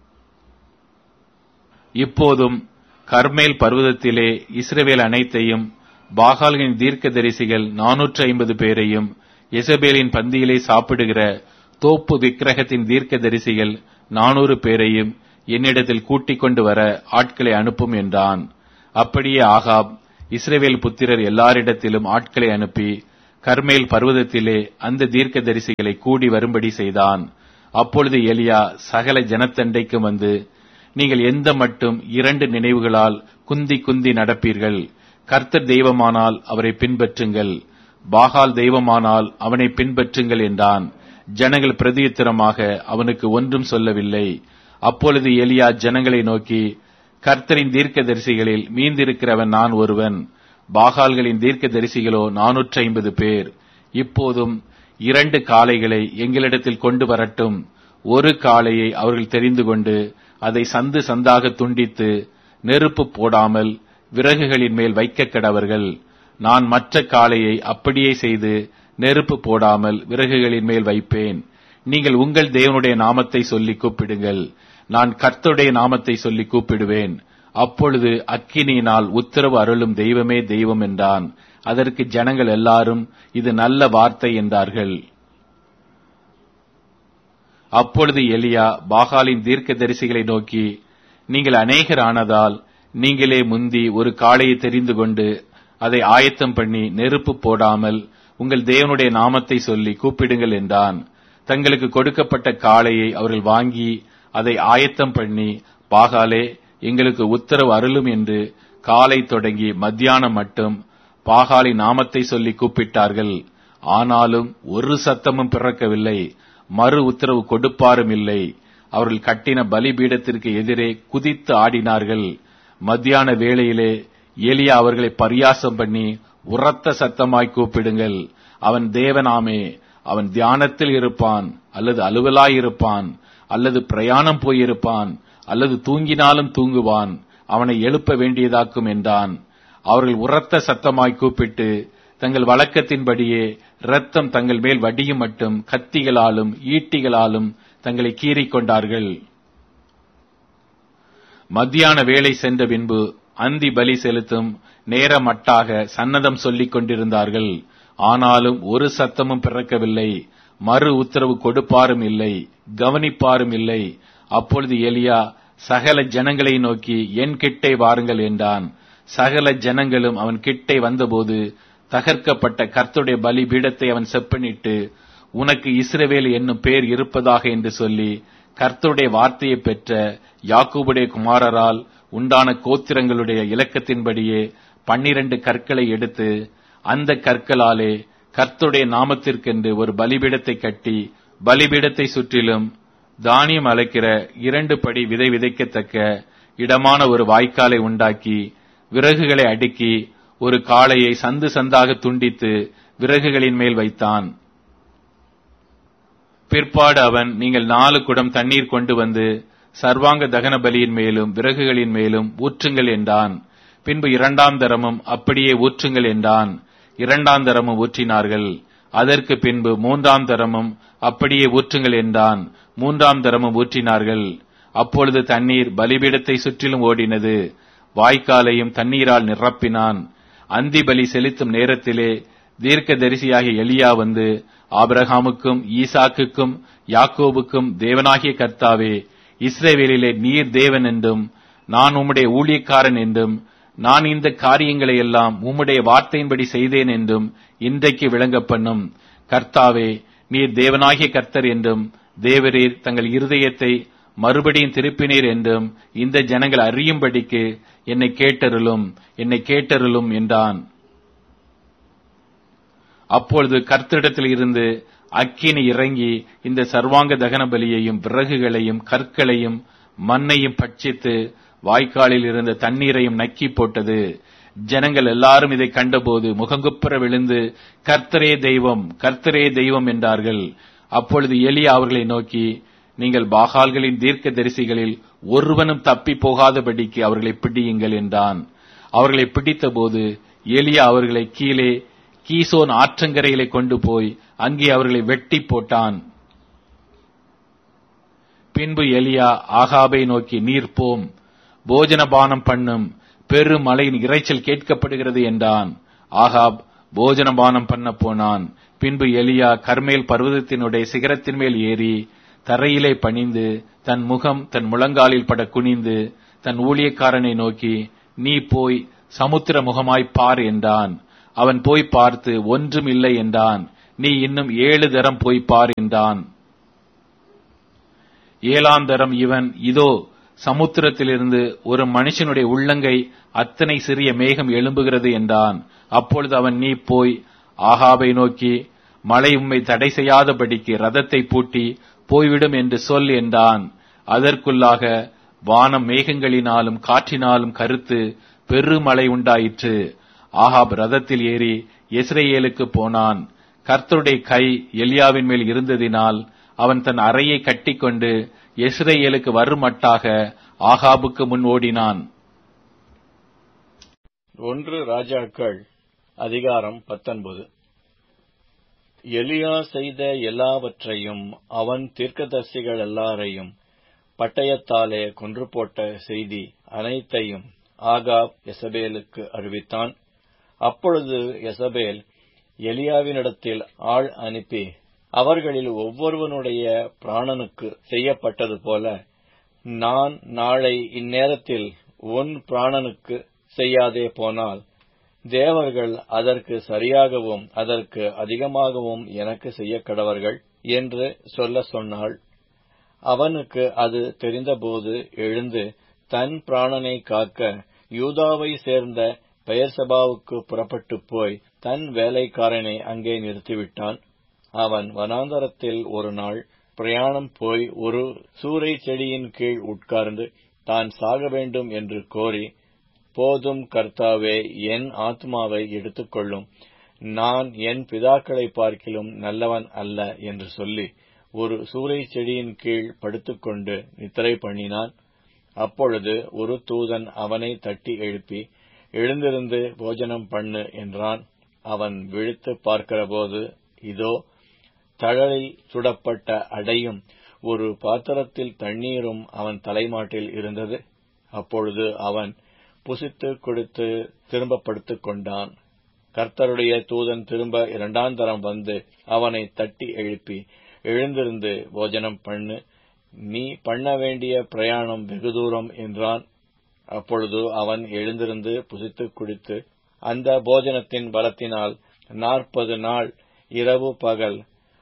இப்போதும் கர்மேல் பர்வதத்திலே இஸ்ரவேல் அனைத்தையும் பாகால்களின் தீர்க்க தரிசிகள் நானூற்று ஐம்பது பேரையும் எசபேலின் பந்தியிலே சாப்பிடுகிற தோப்பு விக்கிரகத்தின் தீர்க்க தரிசிகள் நானூறு பேரையும் என்னிடத்தில் கூட்டிக் கொண்டு வர ஆட்களை அனுப்பும் என்றான் அப்படியே ஆகாப் இஸ்ரவேல் புத்திரர் எல்லாரிடத்திலும் ஆட்களை அனுப்பி கர்மேல் பர்வதத்திலே அந்த தீர்க்கதரிசிகளை கூடி வரும்படி செய்தான் அப்பொழுது எலியா சகல ஜனத்தண்டைக்கு வந்து நீங்கள் எந்த மட்டும் இரண்டு நினைவுகளால் குந்தி குந்தி நடப்பீர்கள் கர்த்தர் தெய்வமானால் அவரை பின்பற்றுங்கள் பாகால் தெய்வமானால் அவனை பின்பற்றுங்கள் என்றான் ஜனங்கள் பிரதியுத்தரமாக அவனுக்கு ஒன்றும் சொல்லவில்லை அப்பொழுது எலியா ஜனங்களை நோக்கி கர்த்தரின் தீர்க்கதரிசிகளில் மீந்திருக்கிறவன் நான் ஒருவன் பாகால்களின் தீர்க்கதரிசிகளோ நானூற்றி ஐம்பது பேர் இப்போதும் இரண்டு காளைகளை எங்களிடத்தில் கொண்டு வரட்டும் ஒரு காளையை அவர்கள் தெரிந்து கொண்டு அதை சந்து சந்தாக துண்டித்து நெருப்பு போடாமல் விறகுகளின் மேல் வைக்க கடவர்கள் நான் மற்ற காளையை அப்படியே செய்து நெருப்பு போடாமல் விறகுகளின் மேல் வைப்பேன் நீங்கள் உங்கள் தேவனுடைய நாமத்தை சொல்லி கூப்பிடுங்கள் நான் கர்த்தருடைய நாமத்தை சொல்லி கூப்பிடுவேன் அப்பொழுது அக்கினியினால் உத்தரவு அருளும் தெய்வமே தெய்வம் என்றான் அதற்கு ஜனங்கள் எல்லாரும் இது நல்ல வார்த்தை என்றார்கள் அப்பொழுது எலியா பாகாலின் தீர்க்க தரிசிகளை நோக்கி நீங்கள் அநேகர் ஆனதால் நீங்களே முந்தி ஒரு காளையை தெரிந்து கொண்டு அதை ஆயத்தம் பண்ணி நெருப்பு போடாமல் உங்கள் தேவனுடைய நாமத்தை சொல்லி கூப்பிடுங்கள் என்றான் தங்களுக்கு கொடுக்கப்பட்ட காளையை அவர்கள் வாங்கி அதை ஆயத்தம் பண்ணி பாகாலே எங்களுக்கு உத்தரவு அருளும் என்று காலை தொடங்கி மத்தியானம் மட்டும் பாகாலி நாமத்தை சொல்லி கூப்பிட்டார்கள் ஆனாலும் ஒரு சத்தமும் பிறக்கவில்லை மறு உத்தரவு கொடுப்பாரும் இல்லை அவர்கள் கட்டின பலிபீடத்திற்கு எதிரே குதித்து ஆடினார்கள் மத்தியான வேளையிலே எலியா அவர்களை பரியாசம் பண்ணி உரத்த சத்தமாய் கூப்பிடுங்கள் அவன் தேவனாமே அவன் தியானத்தில் இருப்பான் அல்லது அலுவலாயிருப்பான் அல்லது பிரயாணம் போயிருப்பான் அல்லது தூங்கினாலும் தூங்குவான் அவனை எழுப்ப வேண்டியதாக்கும் என்றான் அவர்கள் உரத்த சத்தமாய் கூப்பிட்டு தங்கள் வழக்கத்தின்படியே இரத்தம் தங்கள் மேல் வடியும் மட்டும் கத்திகளாலும் ஈட்டிகளாலும் தங்களை கீறிக் கொண்டார்கள் மத்தியான வேலை சென்ற பின்பு அந்தி பலி செலுத்தும் நேரமட்டாக சன்னதம் சொல்லிக் கொண்டிருந்தார்கள் ஆனாலும் ஒரு சத்தமும் பிறக்கவில்லை மறு உத்தரவு கொடுப்பாரும் இல்லை கவனிப்பாரும் இல்லை அப்பொழுது எலியா சகல ஜனங்களை நோக்கி என் கிட்டே வாருங்கள் என்றான் சகல ஜனங்களும் அவன் கிட்டே வந்தபோது தகர்க்கப்பட்ட கர்த்துடைய பலி பீடத்தை அவன் செப்பனிட்டு உனக்கு இஸ்ரவேல் என்னும் பேர் இருப்பதாக என்று சொல்லி கர்த்தருடைய வார்த்தையை பெற்ற யாக்கூபுடைய குமாரரால் உண்டான கோத்திரங்களுடைய இலக்கத்தின்படியே பன்னிரண்டு கற்களை எடுத்து அந்த கற்களாலே கர்த்தருடைய நாமத்திற்கென்று ஒரு பலிபீடத்தை கட்டி பலிபீடத்தை சுற்றிலும் தானியம் அழைக்கிற இரண்டு படி விதை விதைக்கத்தக்க இடமான ஒரு வாய்க்காலை உண்டாக்கி விறகுகளை அடுக்கி ஒரு காளையை சந்து சந்தாக துண்டித்து விறகுகளின் மேல் வைத்தான் பிற்பாடு அவன் நீங்கள் நாலு குடம் தண்ணீர் கொண்டு வந்து சர்வாங்க தகன பலியின் மேலும் விறகுகளின் மேலும் ஊற்றுங்கள் என்றான் பின்பு இரண்டாம் தரமும் அப்படியே ஊற்றுங்கள் என்றான் இரண்டாம் தரமும் ஊற்றினார்கள் அதற்கு பின்பு மூன்றாம் தரமும் அப்படியே ஊற்றுங்கள் என்றான் மூன்றாம் தரமும் ஊற்றினார்கள் அப்பொழுது தண்ணீர் பலிபீடத்தை சுற்றிலும் ஓடினது வாய்க்காலையும் தண்ணீரால் நிரப்பினான் அந்தி பலி செலுத்தும் நேரத்திலே தீர்க்க தரிசியாகிய எலியா வந்து ஆபிரகாமுக்கும் ஈசாக்குக்கும் யாக்கோபுக்கும் தேவனாகிய கர்த்தாவே இஸ்ரேவேலிலே நீர் தேவன் என்றும் நான் உம்முடைய ஊழியக்காரன் என்றும் நான் இந்த காரியங்களை எல்லாம் உம்முடைய வார்த்தையின்படி செய்தேன் என்றும் இன்றைக்கு விளங்க பண்ணும் கர்த்தாவே நீர் தேவனாகிய கர்த்தர் என்றும் தேவரீர் தங்கள் இருதயத்தை மறுபடியும் திருப்பினீர் என்றும் இந்த ஜனங்கள் அறியும்படிக்கு என்னை கேட்டருளும் என்னை கேட்டருளும் என்றான் அப்பொழுது கர்த்தரிடத்தில் இருந்து அக்கினி இறங்கி இந்த சர்வாங்க தகன பலியையும் விறகுகளையும் கற்களையும் மண்ணையும் பட்சித்து வாய்க்காலில் இருந்த தண்ணீரையும் நக்கி போட்டது ஜனங்கள் எல்லாரும் இதை கண்டபோது முகங்குப்புற விழுந்து கர்த்தரே தெய்வம் கர்த்தரே தெய்வம் என்றார்கள் அப்பொழுது எலியா அவர்களை நோக்கி நீங்கள் பாகால்களின் தீர்க்க தரிசிகளில் ஒருவனும் தப்பி போகாதபடிக்கு அவர்களை பிடியுங்கள் என்றான் அவர்களை பிடித்தபோது எலியா அவர்களை கீழே கீசோன் ஆற்றங்கரைகளை கொண்டு போய் அங்கே அவர்களை வெட்டி போட்டான் பின்பு எலியா ஆகாபை நோக்கி நீர் போம் போஜன பானம் பண்ணும் பெரும் மலையின் இறைச்சல் கேட்கப்படுகிறது என்றான் ஆகாப் போஜன பானம் பண்ண போனான் பின்பு எலியா கர்மேல் பர்வதத்தினுடைய சிகரத்தின் மேல் ஏறி தரையிலே பணிந்து தன் முகம் தன் முழங்காலில் பட குனிந்து தன் ஊழியக்காரனை நோக்கி நீ போய் சமுத்திர முகமாய் பார் என்றான் அவன் போய் பார்த்து ஒன்றும் இல்லை என்றான் நீ இன்னும் ஏழு தரம் போய் பார் என்றான் ஏழாம் தரம் இவன் இதோ சமுத்திரத்திலிருந்து ஒரு மனுஷனுடைய உள்ளங்கை அத்தனை சிறிய மேகம் எழும்புகிறது என்றான் அப்பொழுது அவன் நீ போய் ஆகாபை நோக்கி மழை உம்மை தடை செய்யாதபடிக்கு ரதத்தை பூட்டி போய்விடும் என்று சொல் என்றான் அதற்குள்ளாக வானம் மேகங்களினாலும் காற்றினாலும் கருத்து பெருமழை உண்டாயிற்று ஆகாப் ரதத்தில் ஏறி இஸ்ரேலுக்கு போனான் கர்த்தருடைய கை எலியாவின் மேல் இருந்ததினால் அவன் தன் அறையை கட்டிக்கொண்டு இஸ்ரேலுக்கு வருமட்டாக ஆகாபுக்கு முன் ஓடினான் ஒன்று ராஜாக்கள் அதிகாரம் பத்தொன்பது எலியா செய்த எல்லாவற்றையும் அவன் தீர்க்கதரிசிகள் எல்லாரையும் பட்டயத்தாலே கொன்று போட்ட செய்தி அனைத்தையும் ஆகாப் எசபேலுக்கு அறிவித்தான் அப்பொழுது எசபேல் எலியாவினிடத்தில் ஆள் அனுப்பி அவர்களில் ஒவ்வொருவனுடைய பிராணனுக்கு செய்யப்பட்டது போல நான் நாளை இந்நேரத்தில் உன் பிராணனுக்கு செய்யாதே போனால் தேவர்கள் அதற்கு சரியாகவும் அதற்கு அதிகமாகவும் எனக்கு செய்ய கடவர்கள் என்று சொல்ல சொன்னாள் அவனுக்கு அது தெரிந்தபோது எழுந்து தன் பிராணனை காக்க யூதாவை சேர்ந்த பெயர்சபாவுக்கு புறப்பட்டு போய் தன் வேலைக்காரனை அங்கே நிறுத்திவிட்டான் அவன் வனாந்தரத்தில் ஒரு நாள் பிரயாணம் போய் ஒரு சூறை செடியின் கீழ் உட்கார்ந்து தான் சாக வேண்டும் என்று கோரி போதும் கர்த்தாவே என் ஆத்மாவை எடுத்துக்கொள்ளும் நான் என் பிதாக்களை பார்க்கிலும் நல்லவன் அல்ல என்று சொல்லி ஒரு சூறை செடியின் கீழ் படுத்துக்கொண்டு நித்திரை பண்ணினான் அப்பொழுது ஒரு தூதன் அவனை தட்டி எழுப்பி எழுந்திருந்து போஜனம் பண்ணு என்றான் அவன் விழித்து பார்க்கிறபோது இதோ தழலில் சுடப்பட்ட அடையும் ஒரு பாத்திரத்தில் தண்ணீரும் அவன் தலைமாட்டில் இருந்தது அப்பொழுது அவன் புசித்து கொடுத்து திரும்ப படுத்துக் கொண்டான் கர்த்தருடைய தூதன் திரும்ப இரண்டாம் தரம் வந்து அவனை தட்டி எழுப்பி எழுந்திருந்து போஜனம் பண்ணு நீ பண்ண வேண்டிய பிரயாணம் வெகு தூரம் என்றான் அப்பொழுது அவன் எழுந்திருந்து புசித்து குடித்து அந்த போஜனத்தின் பலத்தினால் நாற்பது நாள் இரவு பகல்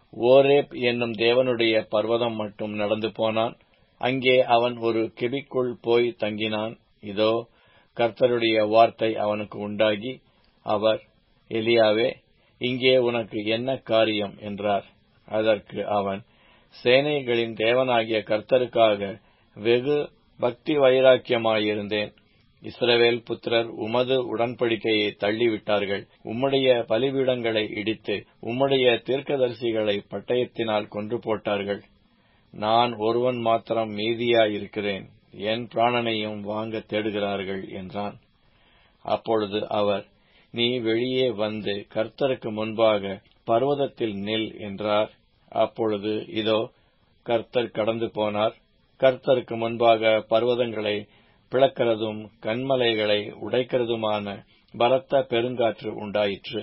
ஓரேப் என்னும் தேவனுடைய பர்வதம் மட்டும் நடந்து போனான் அங்கே அவன் ஒரு கெபிக்குள் போய் தங்கினான் இதோ கர்த்தருடைய வார்த்தை அவனுக்கு உண்டாகி அவர் எலியாவே இங்கே உனக்கு என்ன காரியம் என்றார் அதற்கு அவன் சேனைகளின் தேவனாகிய கர்த்தருக்காக வெகு பக்தி வைராக்கியமாயிருந்தேன் இஸ்ரவேல் புத்திரர் உமது உடன்படிக்கையை தள்ளிவிட்டார்கள் உம்முடைய பலிபீடங்களை இடித்து உம்முடைய தீர்க்கதரிசிகளை பட்டயத்தினால் கொன்று போட்டார்கள் நான் ஒருவன் மாத்திரம் மீதியாயிருக்கிறேன் என் பிராணனையும் வாங்க தேடுகிறார்கள் என்றான் அப்பொழுது அவர் நீ வெளியே வந்து கர்த்தருக்கு முன்பாக பர்வதத்தில் நில் என்றார் அப்பொழுது இதோ கர்த்தர் கடந்து போனார் கர்த்தருக்கு முன்பாக பர்வதங்களை பிளக்கிறதும் கண்மலைகளை உடைக்கிறதுமான பலத்த பெருங்காற்று உண்டாயிற்று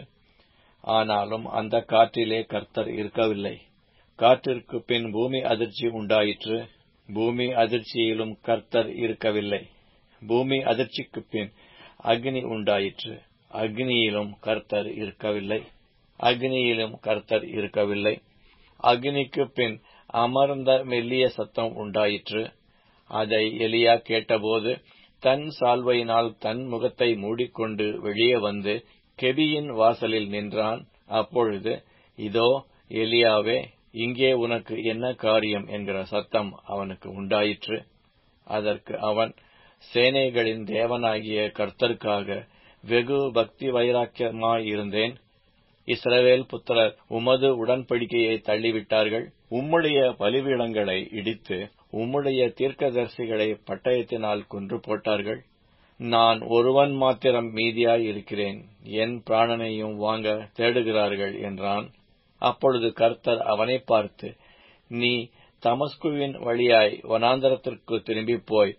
ஆனாலும் அந்த காற்றிலே கர்த்தர் இருக்கவில்லை காற்றிற்கு பின் பூமி அதிர்ச்சி உண்டாயிற்று பூமி அதிர்ச்சியிலும் கர்த்தர் இருக்கவில்லை பூமி அதிர்ச்சிக்கு பின் அக்னி உண்டாயிற்று அக்னியிலும் கர்த்தர் இருக்கவில்லை அக்னியிலும் கர்த்தர் இருக்கவில்லை அக்னிக்கு பின் அமர்ந்த மெல்லிய சத்தம் உண்டாயிற்று அதை எலியா கேட்டபோது தன் சால்வையினால் தன் முகத்தை மூடிக்கொண்டு வெளியே வந்து கெபியின் வாசலில் நின்றான் அப்பொழுது இதோ எலியாவே இங்கே உனக்கு என்ன காரியம் என்கிற சத்தம் அவனுக்கு உண்டாயிற்று அதற்கு அவன் சேனைகளின் தேவனாகிய கர்த்தருக்காக வெகு பக்தி வைராக்கியமாயிருந்தேன் இஸ்ரவேல் புத்திரர் உமது உடன்படிக்கையை தள்ளிவிட்டார்கள் உம்முடைய பலிபீடங்களை இடித்து உம்முடைய தீர்க்கதரிசிகளை பட்டயத்தினால் கொன்று போட்டார்கள் நான் ஒருவன் மாத்திரம் மீதியாய் இருக்கிறேன் என் பிராணனையும் வாங்க தேடுகிறார்கள் என்றான் அப்பொழுது கர்த்தர் அவனை பார்த்து நீ தமஸ்குவின் வழியாய் வனாந்தரத்திற்கு திரும்பி போய்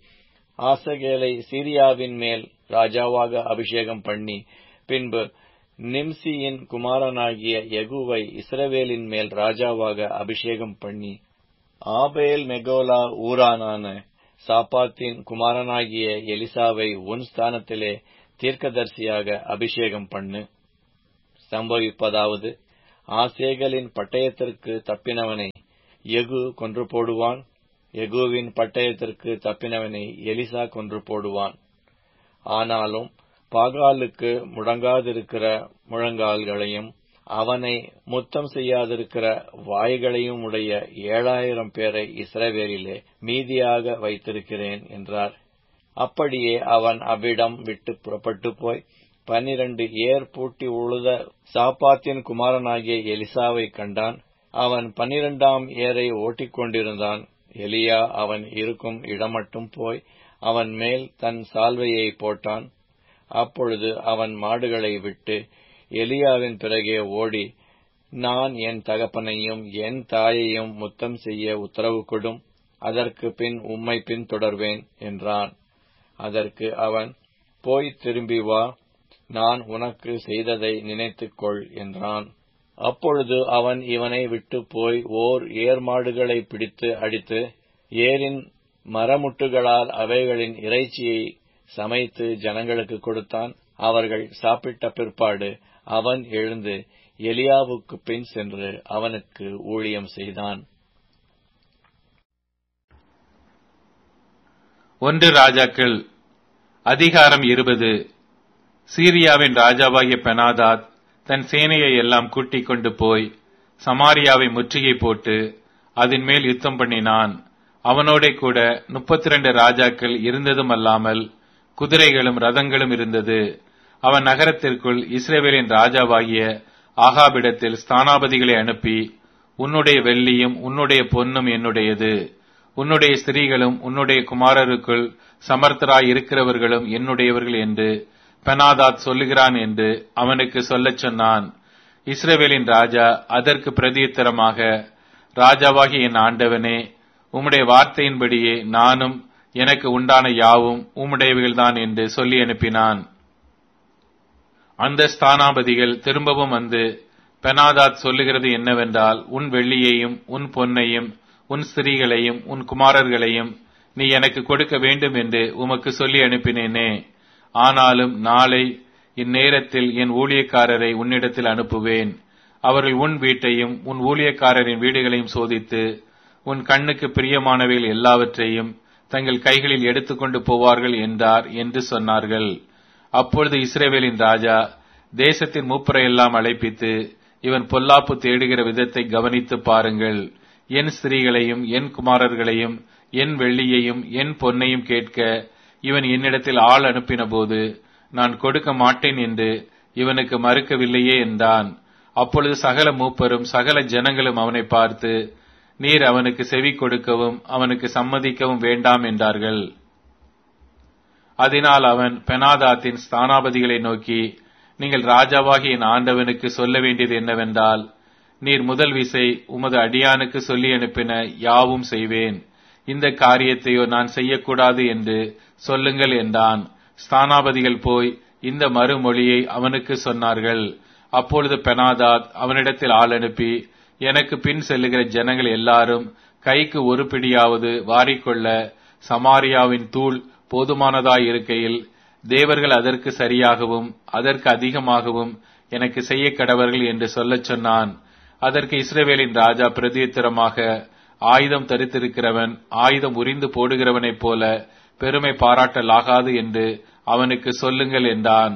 ஆசகேலை சீரியாவின் மேல் ராஜாவாக அபிஷேகம் பண்ணி பின்பு நிம்சியின் குமாரனாகிய யகுவை இஸ்ரவேலின் மேல் ராஜாவாக அபிஷேகம் பண்ணி ஆபேல் மெகோலா ஊரானான சாப்பாத்தின் குமாரனாகிய எலிசாவை உன் ஸ்தானத்திலே தீர்க்கதரிசியாக அபிஷேகம் பண்ணு சம்பவிப்பதாவது ஆசேகலின் பட்டயத்திற்கு தப்பினவனை எகு கொன்று போடுவான் எகுவின் பட்டயத்திற்கு தப்பினவனை எலிசா கொன்று போடுவான் ஆனாலும் பாகாலுக்கு முடங்காதிருக்கிற முழங்கால்களையும் அவனை முத்தம் செய்யாதிருக்கிற வாய்களையும் உடைய ஏழாயிரம் பேரை இஸ்ரவேலிலே மீதியாக வைத்திருக்கிறேன் என்றார் அப்படியே அவன் அவ்விடம் விட்டு புறப்பட்டு போய் பன்னிரண்டு ஏர் பூட்டி உழுத சாப்பாத்தின் குமாரனாகிய எலிசாவை கண்டான் அவன் பன்னிரண்டாம் ஏரை ஓட்டிக் கொண்டிருந்தான் எலியா அவன் இருக்கும் இடமட்டும் போய் அவன் மேல் தன் சால்வையை போட்டான் அப்பொழுது அவன் மாடுகளை விட்டு எலியாவின் பிறகே ஓடி நான் என் தகப்பனையும் என் தாயையும் முத்தம் செய்ய உத்தரவு கொடும் அதற்கு பின் உம்மை பின்தொடர்வேன் என்றான் அதற்கு அவன் போய் திரும்பி வா நான் உனக்கு செய்ததை நினைத்துக்கொள் என்றான் அப்பொழுது அவன் இவனை விட்டு போய் ஓர் ஏர் மாடுகளை பிடித்து அடித்து ஏரின் மரமுட்டுகளால் அவைகளின் இறைச்சியை சமைத்து ஜனங்களுக்கு கொடுத்தான் அவர்கள் சாப்பிட்ட பிற்பாடு அவன் எழுந்து எலியாவுக்கு பின் சென்று அவனுக்கு ஊழியம் செய்தான் ஒன்று ராஜாக்கள் அதிகாரம் இருபது சீரியாவின் ராஜாவாகிய பெனாதாத் தன் சேனையை எல்லாம் கூட்டிக் கொண்டு போய் சமாரியாவை முற்றுகை போட்டு அதன் மேல் யுத்தம் பண்ணினான் அவனோட கூட முப்பத்தி ரெண்டு ராஜாக்கள் இருந்ததும் அல்லாமல் குதிரைகளும் ரதங்களும் இருந்தது அவன் நகரத்திற்குள் இஸ்ரேவேலின் ராஜாவாகிய ஆகாபிடத்தில் ஸ்தானாபதிகளை அனுப்பி உன்னுடைய வெள்ளியும் உன்னுடைய பொன்னும் என்னுடையது உன்னுடைய ஸ்திரீகளும் உன்னுடைய குமாரருக்குள் சமர்த்தராய் இருக்கிறவர்களும் என்னுடையவர்கள் என்று பெனாதாத் சொல்லுகிறான் என்று அவனுக்கு சொல்லச் சொன்னான் இஸ்ரேவேலின் ராஜா அதற்கு பிரதியுத்தரமாக ராஜாவாகிய என் ஆண்டவனே உம்முடைய வார்த்தையின்படியே நானும் எனக்கு உண்டான யாவும் உம்முடையவைகள்தான் என்று சொல்லி அனுப்பினான் அந்த ஸ்தானாபதிகள் திரும்பவும் வந்து பெனாதாத் சொல்லுகிறது என்னவென்றால் உன் வெள்ளியையும் உன் பொன்னையும் உன் ஸ்திரீகளையும் உன் குமாரர்களையும் நீ எனக்கு கொடுக்க வேண்டும் என்று உமக்கு சொல்லி அனுப்பினேனே ஆனாலும் நாளை இந்நேரத்தில் என் ஊழியக்காரரை உன்னிடத்தில் அனுப்புவேன் அவர்கள் உன் வீட்டையும் உன் ஊழியக்காரரின் வீடுகளையும் சோதித்து உன் கண்ணுக்கு பிரியமானவைகள் எல்லாவற்றையும் தங்கள் கைகளில் எடுத்துக்கொண்டு போவார்கள் என்றார் என்று சொன்னார்கள் அப்பொழுது இஸ்ரேவேலின் ராஜா தேசத்தின் மூப்பரை எல்லாம் அழைப்பித்து இவன் பொல்லாப்பு தேடுகிற விதத்தை கவனித்து பாருங்கள் என் ஸ்திரீகளையும் என் குமாரர்களையும் என் வெள்ளியையும் என் பொன்னையும் கேட்க இவன் என்னிடத்தில் ஆள் அனுப்பின போது நான் கொடுக்க மாட்டேன் என்று இவனுக்கு மறுக்கவில்லையே என்றான் அப்பொழுது சகல மூப்பரும் சகல ஜனங்களும் அவனை பார்த்து நீர் அவனுக்கு செவி கொடுக்கவும் அவனுக்கு சம்மதிக்கவும் வேண்டாம் என்றார்கள் அதனால் அவன் பெனாதாத்தின் ஸ்தானாபதிகளை நோக்கி நீங்கள் ராஜாவாகி என் ஆண்டவனுக்கு சொல்ல வேண்டியது என்னவென்றால் நீர் முதல் விசை உமது அடியானுக்கு சொல்லி அனுப்பின யாவும் செய்வேன் இந்த காரியத்தையோ நான் செய்யக்கூடாது என்று சொல்லுங்கள் என்றான் ஸ்தானாபதிகள் போய் இந்த மறுமொழியை அவனுக்கு சொன்னார்கள் அப்பொழுது பெனாதாத் அவனிடத்தில் ஆள் அனுப்பி எனக்கு பின் செல்லுகிற ஜனங்கள் எல்லாரும் கைக்கு ஒரு பிடியாவது வாரிக்கொள்ள சமாரியாவின் தூள் போதுமானதாய் இருக்கையில் தேவர்கள் அதற்கு சரியாகவும் அதற்கு அதிகமாகவும் எனக்கு செய்ய கடவர்கள் என்று சொல்லச் சொன்னான் அதற்கு இஸ்ரேவேலின் ராஜா பிரதியுத்தரமாக ஆயுதம் தரித்திருக்கிறவன் ஆயுதம் உரிந்து போடுகிறவனைப் போல பெருமை பாராட்டலாகாது என்று அவனுக்கு சொல்லுங்கள் என்றான்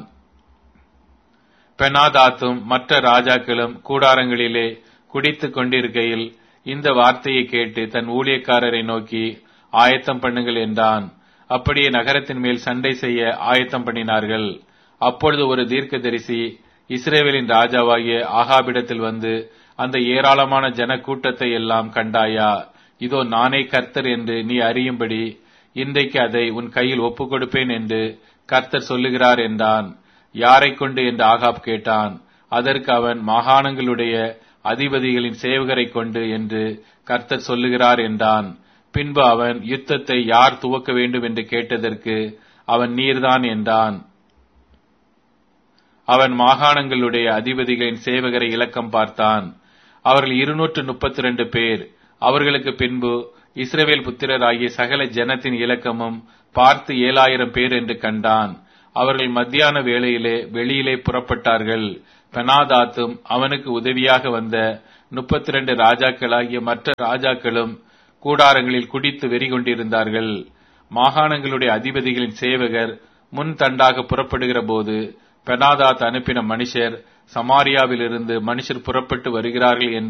பெனாதாத்தும் மற்ற ராஜாக்களும் கூடாரங்களிலே குடித்துக் கொண்டிருக்கையில் இந்த வார்த்தையை கேட்டு தன் ஊழியக்காரரை நோக்கி ஆயத்தம் பண்ணுங்கள் என்றான் அப்படியே நகரத்தின் மேல் சண்டை செய்ய ஆயத்தம் பண்ணினார்கள் அப்பொழுது ஒரு தீர்க்கதரிசி இஸ்ரேவேலின் ராஜாவாகிய ஆகாபிடத்தில் வந்து அந்த ஏராளமான ஜன கூட்டத்தை எல்லாம் கண்டாயா இதோ நானே கர்த்தர் என்று நீ அறியும்படி இன்றைக்கு அதை உன் கையில் ஒப்புக் கொடுப்பேன் என்று கர்த்தர் சொல்லுகிறார் என்றான் யாரை கொண்டு என்று ஆகாப் கேட்டான் அதற்கு அவன் மாகாணங்களுடைய அதிபதிகளின் சேவகரை கொண்டு என்று கர்த்தர் சொல்லுகிறார் என்றான் பின்பு அவன் யுத்தத்தை யார் துவக்க வேண்டும் என்று கேட்டதற்கு அவன் நீர்தான் என்றான் அவன் மாகாணங்களுடைய அதிபதிகளின் சேவகரை இலக்கம் பார்த்தான் அவர்கள் இருநூற்று முப்பத்தி ரெண்டு பேர் அவர்களுக்கு பின்பு இஸ்ரவேல் புத்திரராகிய சகல ஜனத்தின் இலக்கமும் பார்த்து ஏழாயிரம் பேர் என்று கண்டான் அவர்கள் மத்தியான வேளையிலே வெளியிலே புறப்பட்டார்கள் பெனாதாத்தும் அவனுக்கு உதவியாக வந்த முப்பத்தி இரண்டு ராஜாக்களாகிய மற்ற ராஜாக்களும் கூடாரங்களில் குடித்து வெறி கொண்டிருந்தார்கள் மாகாணங்களுடைய அதிபதிகளின் சேவகர் முன் தண்டாக புறப்படுகிற போது பெனாதாத் அனுப்பின மனுஷர் சமாரியாவிலிருந்து மனுஷர் புறப்பட்டு வருகிறார்கள் என்று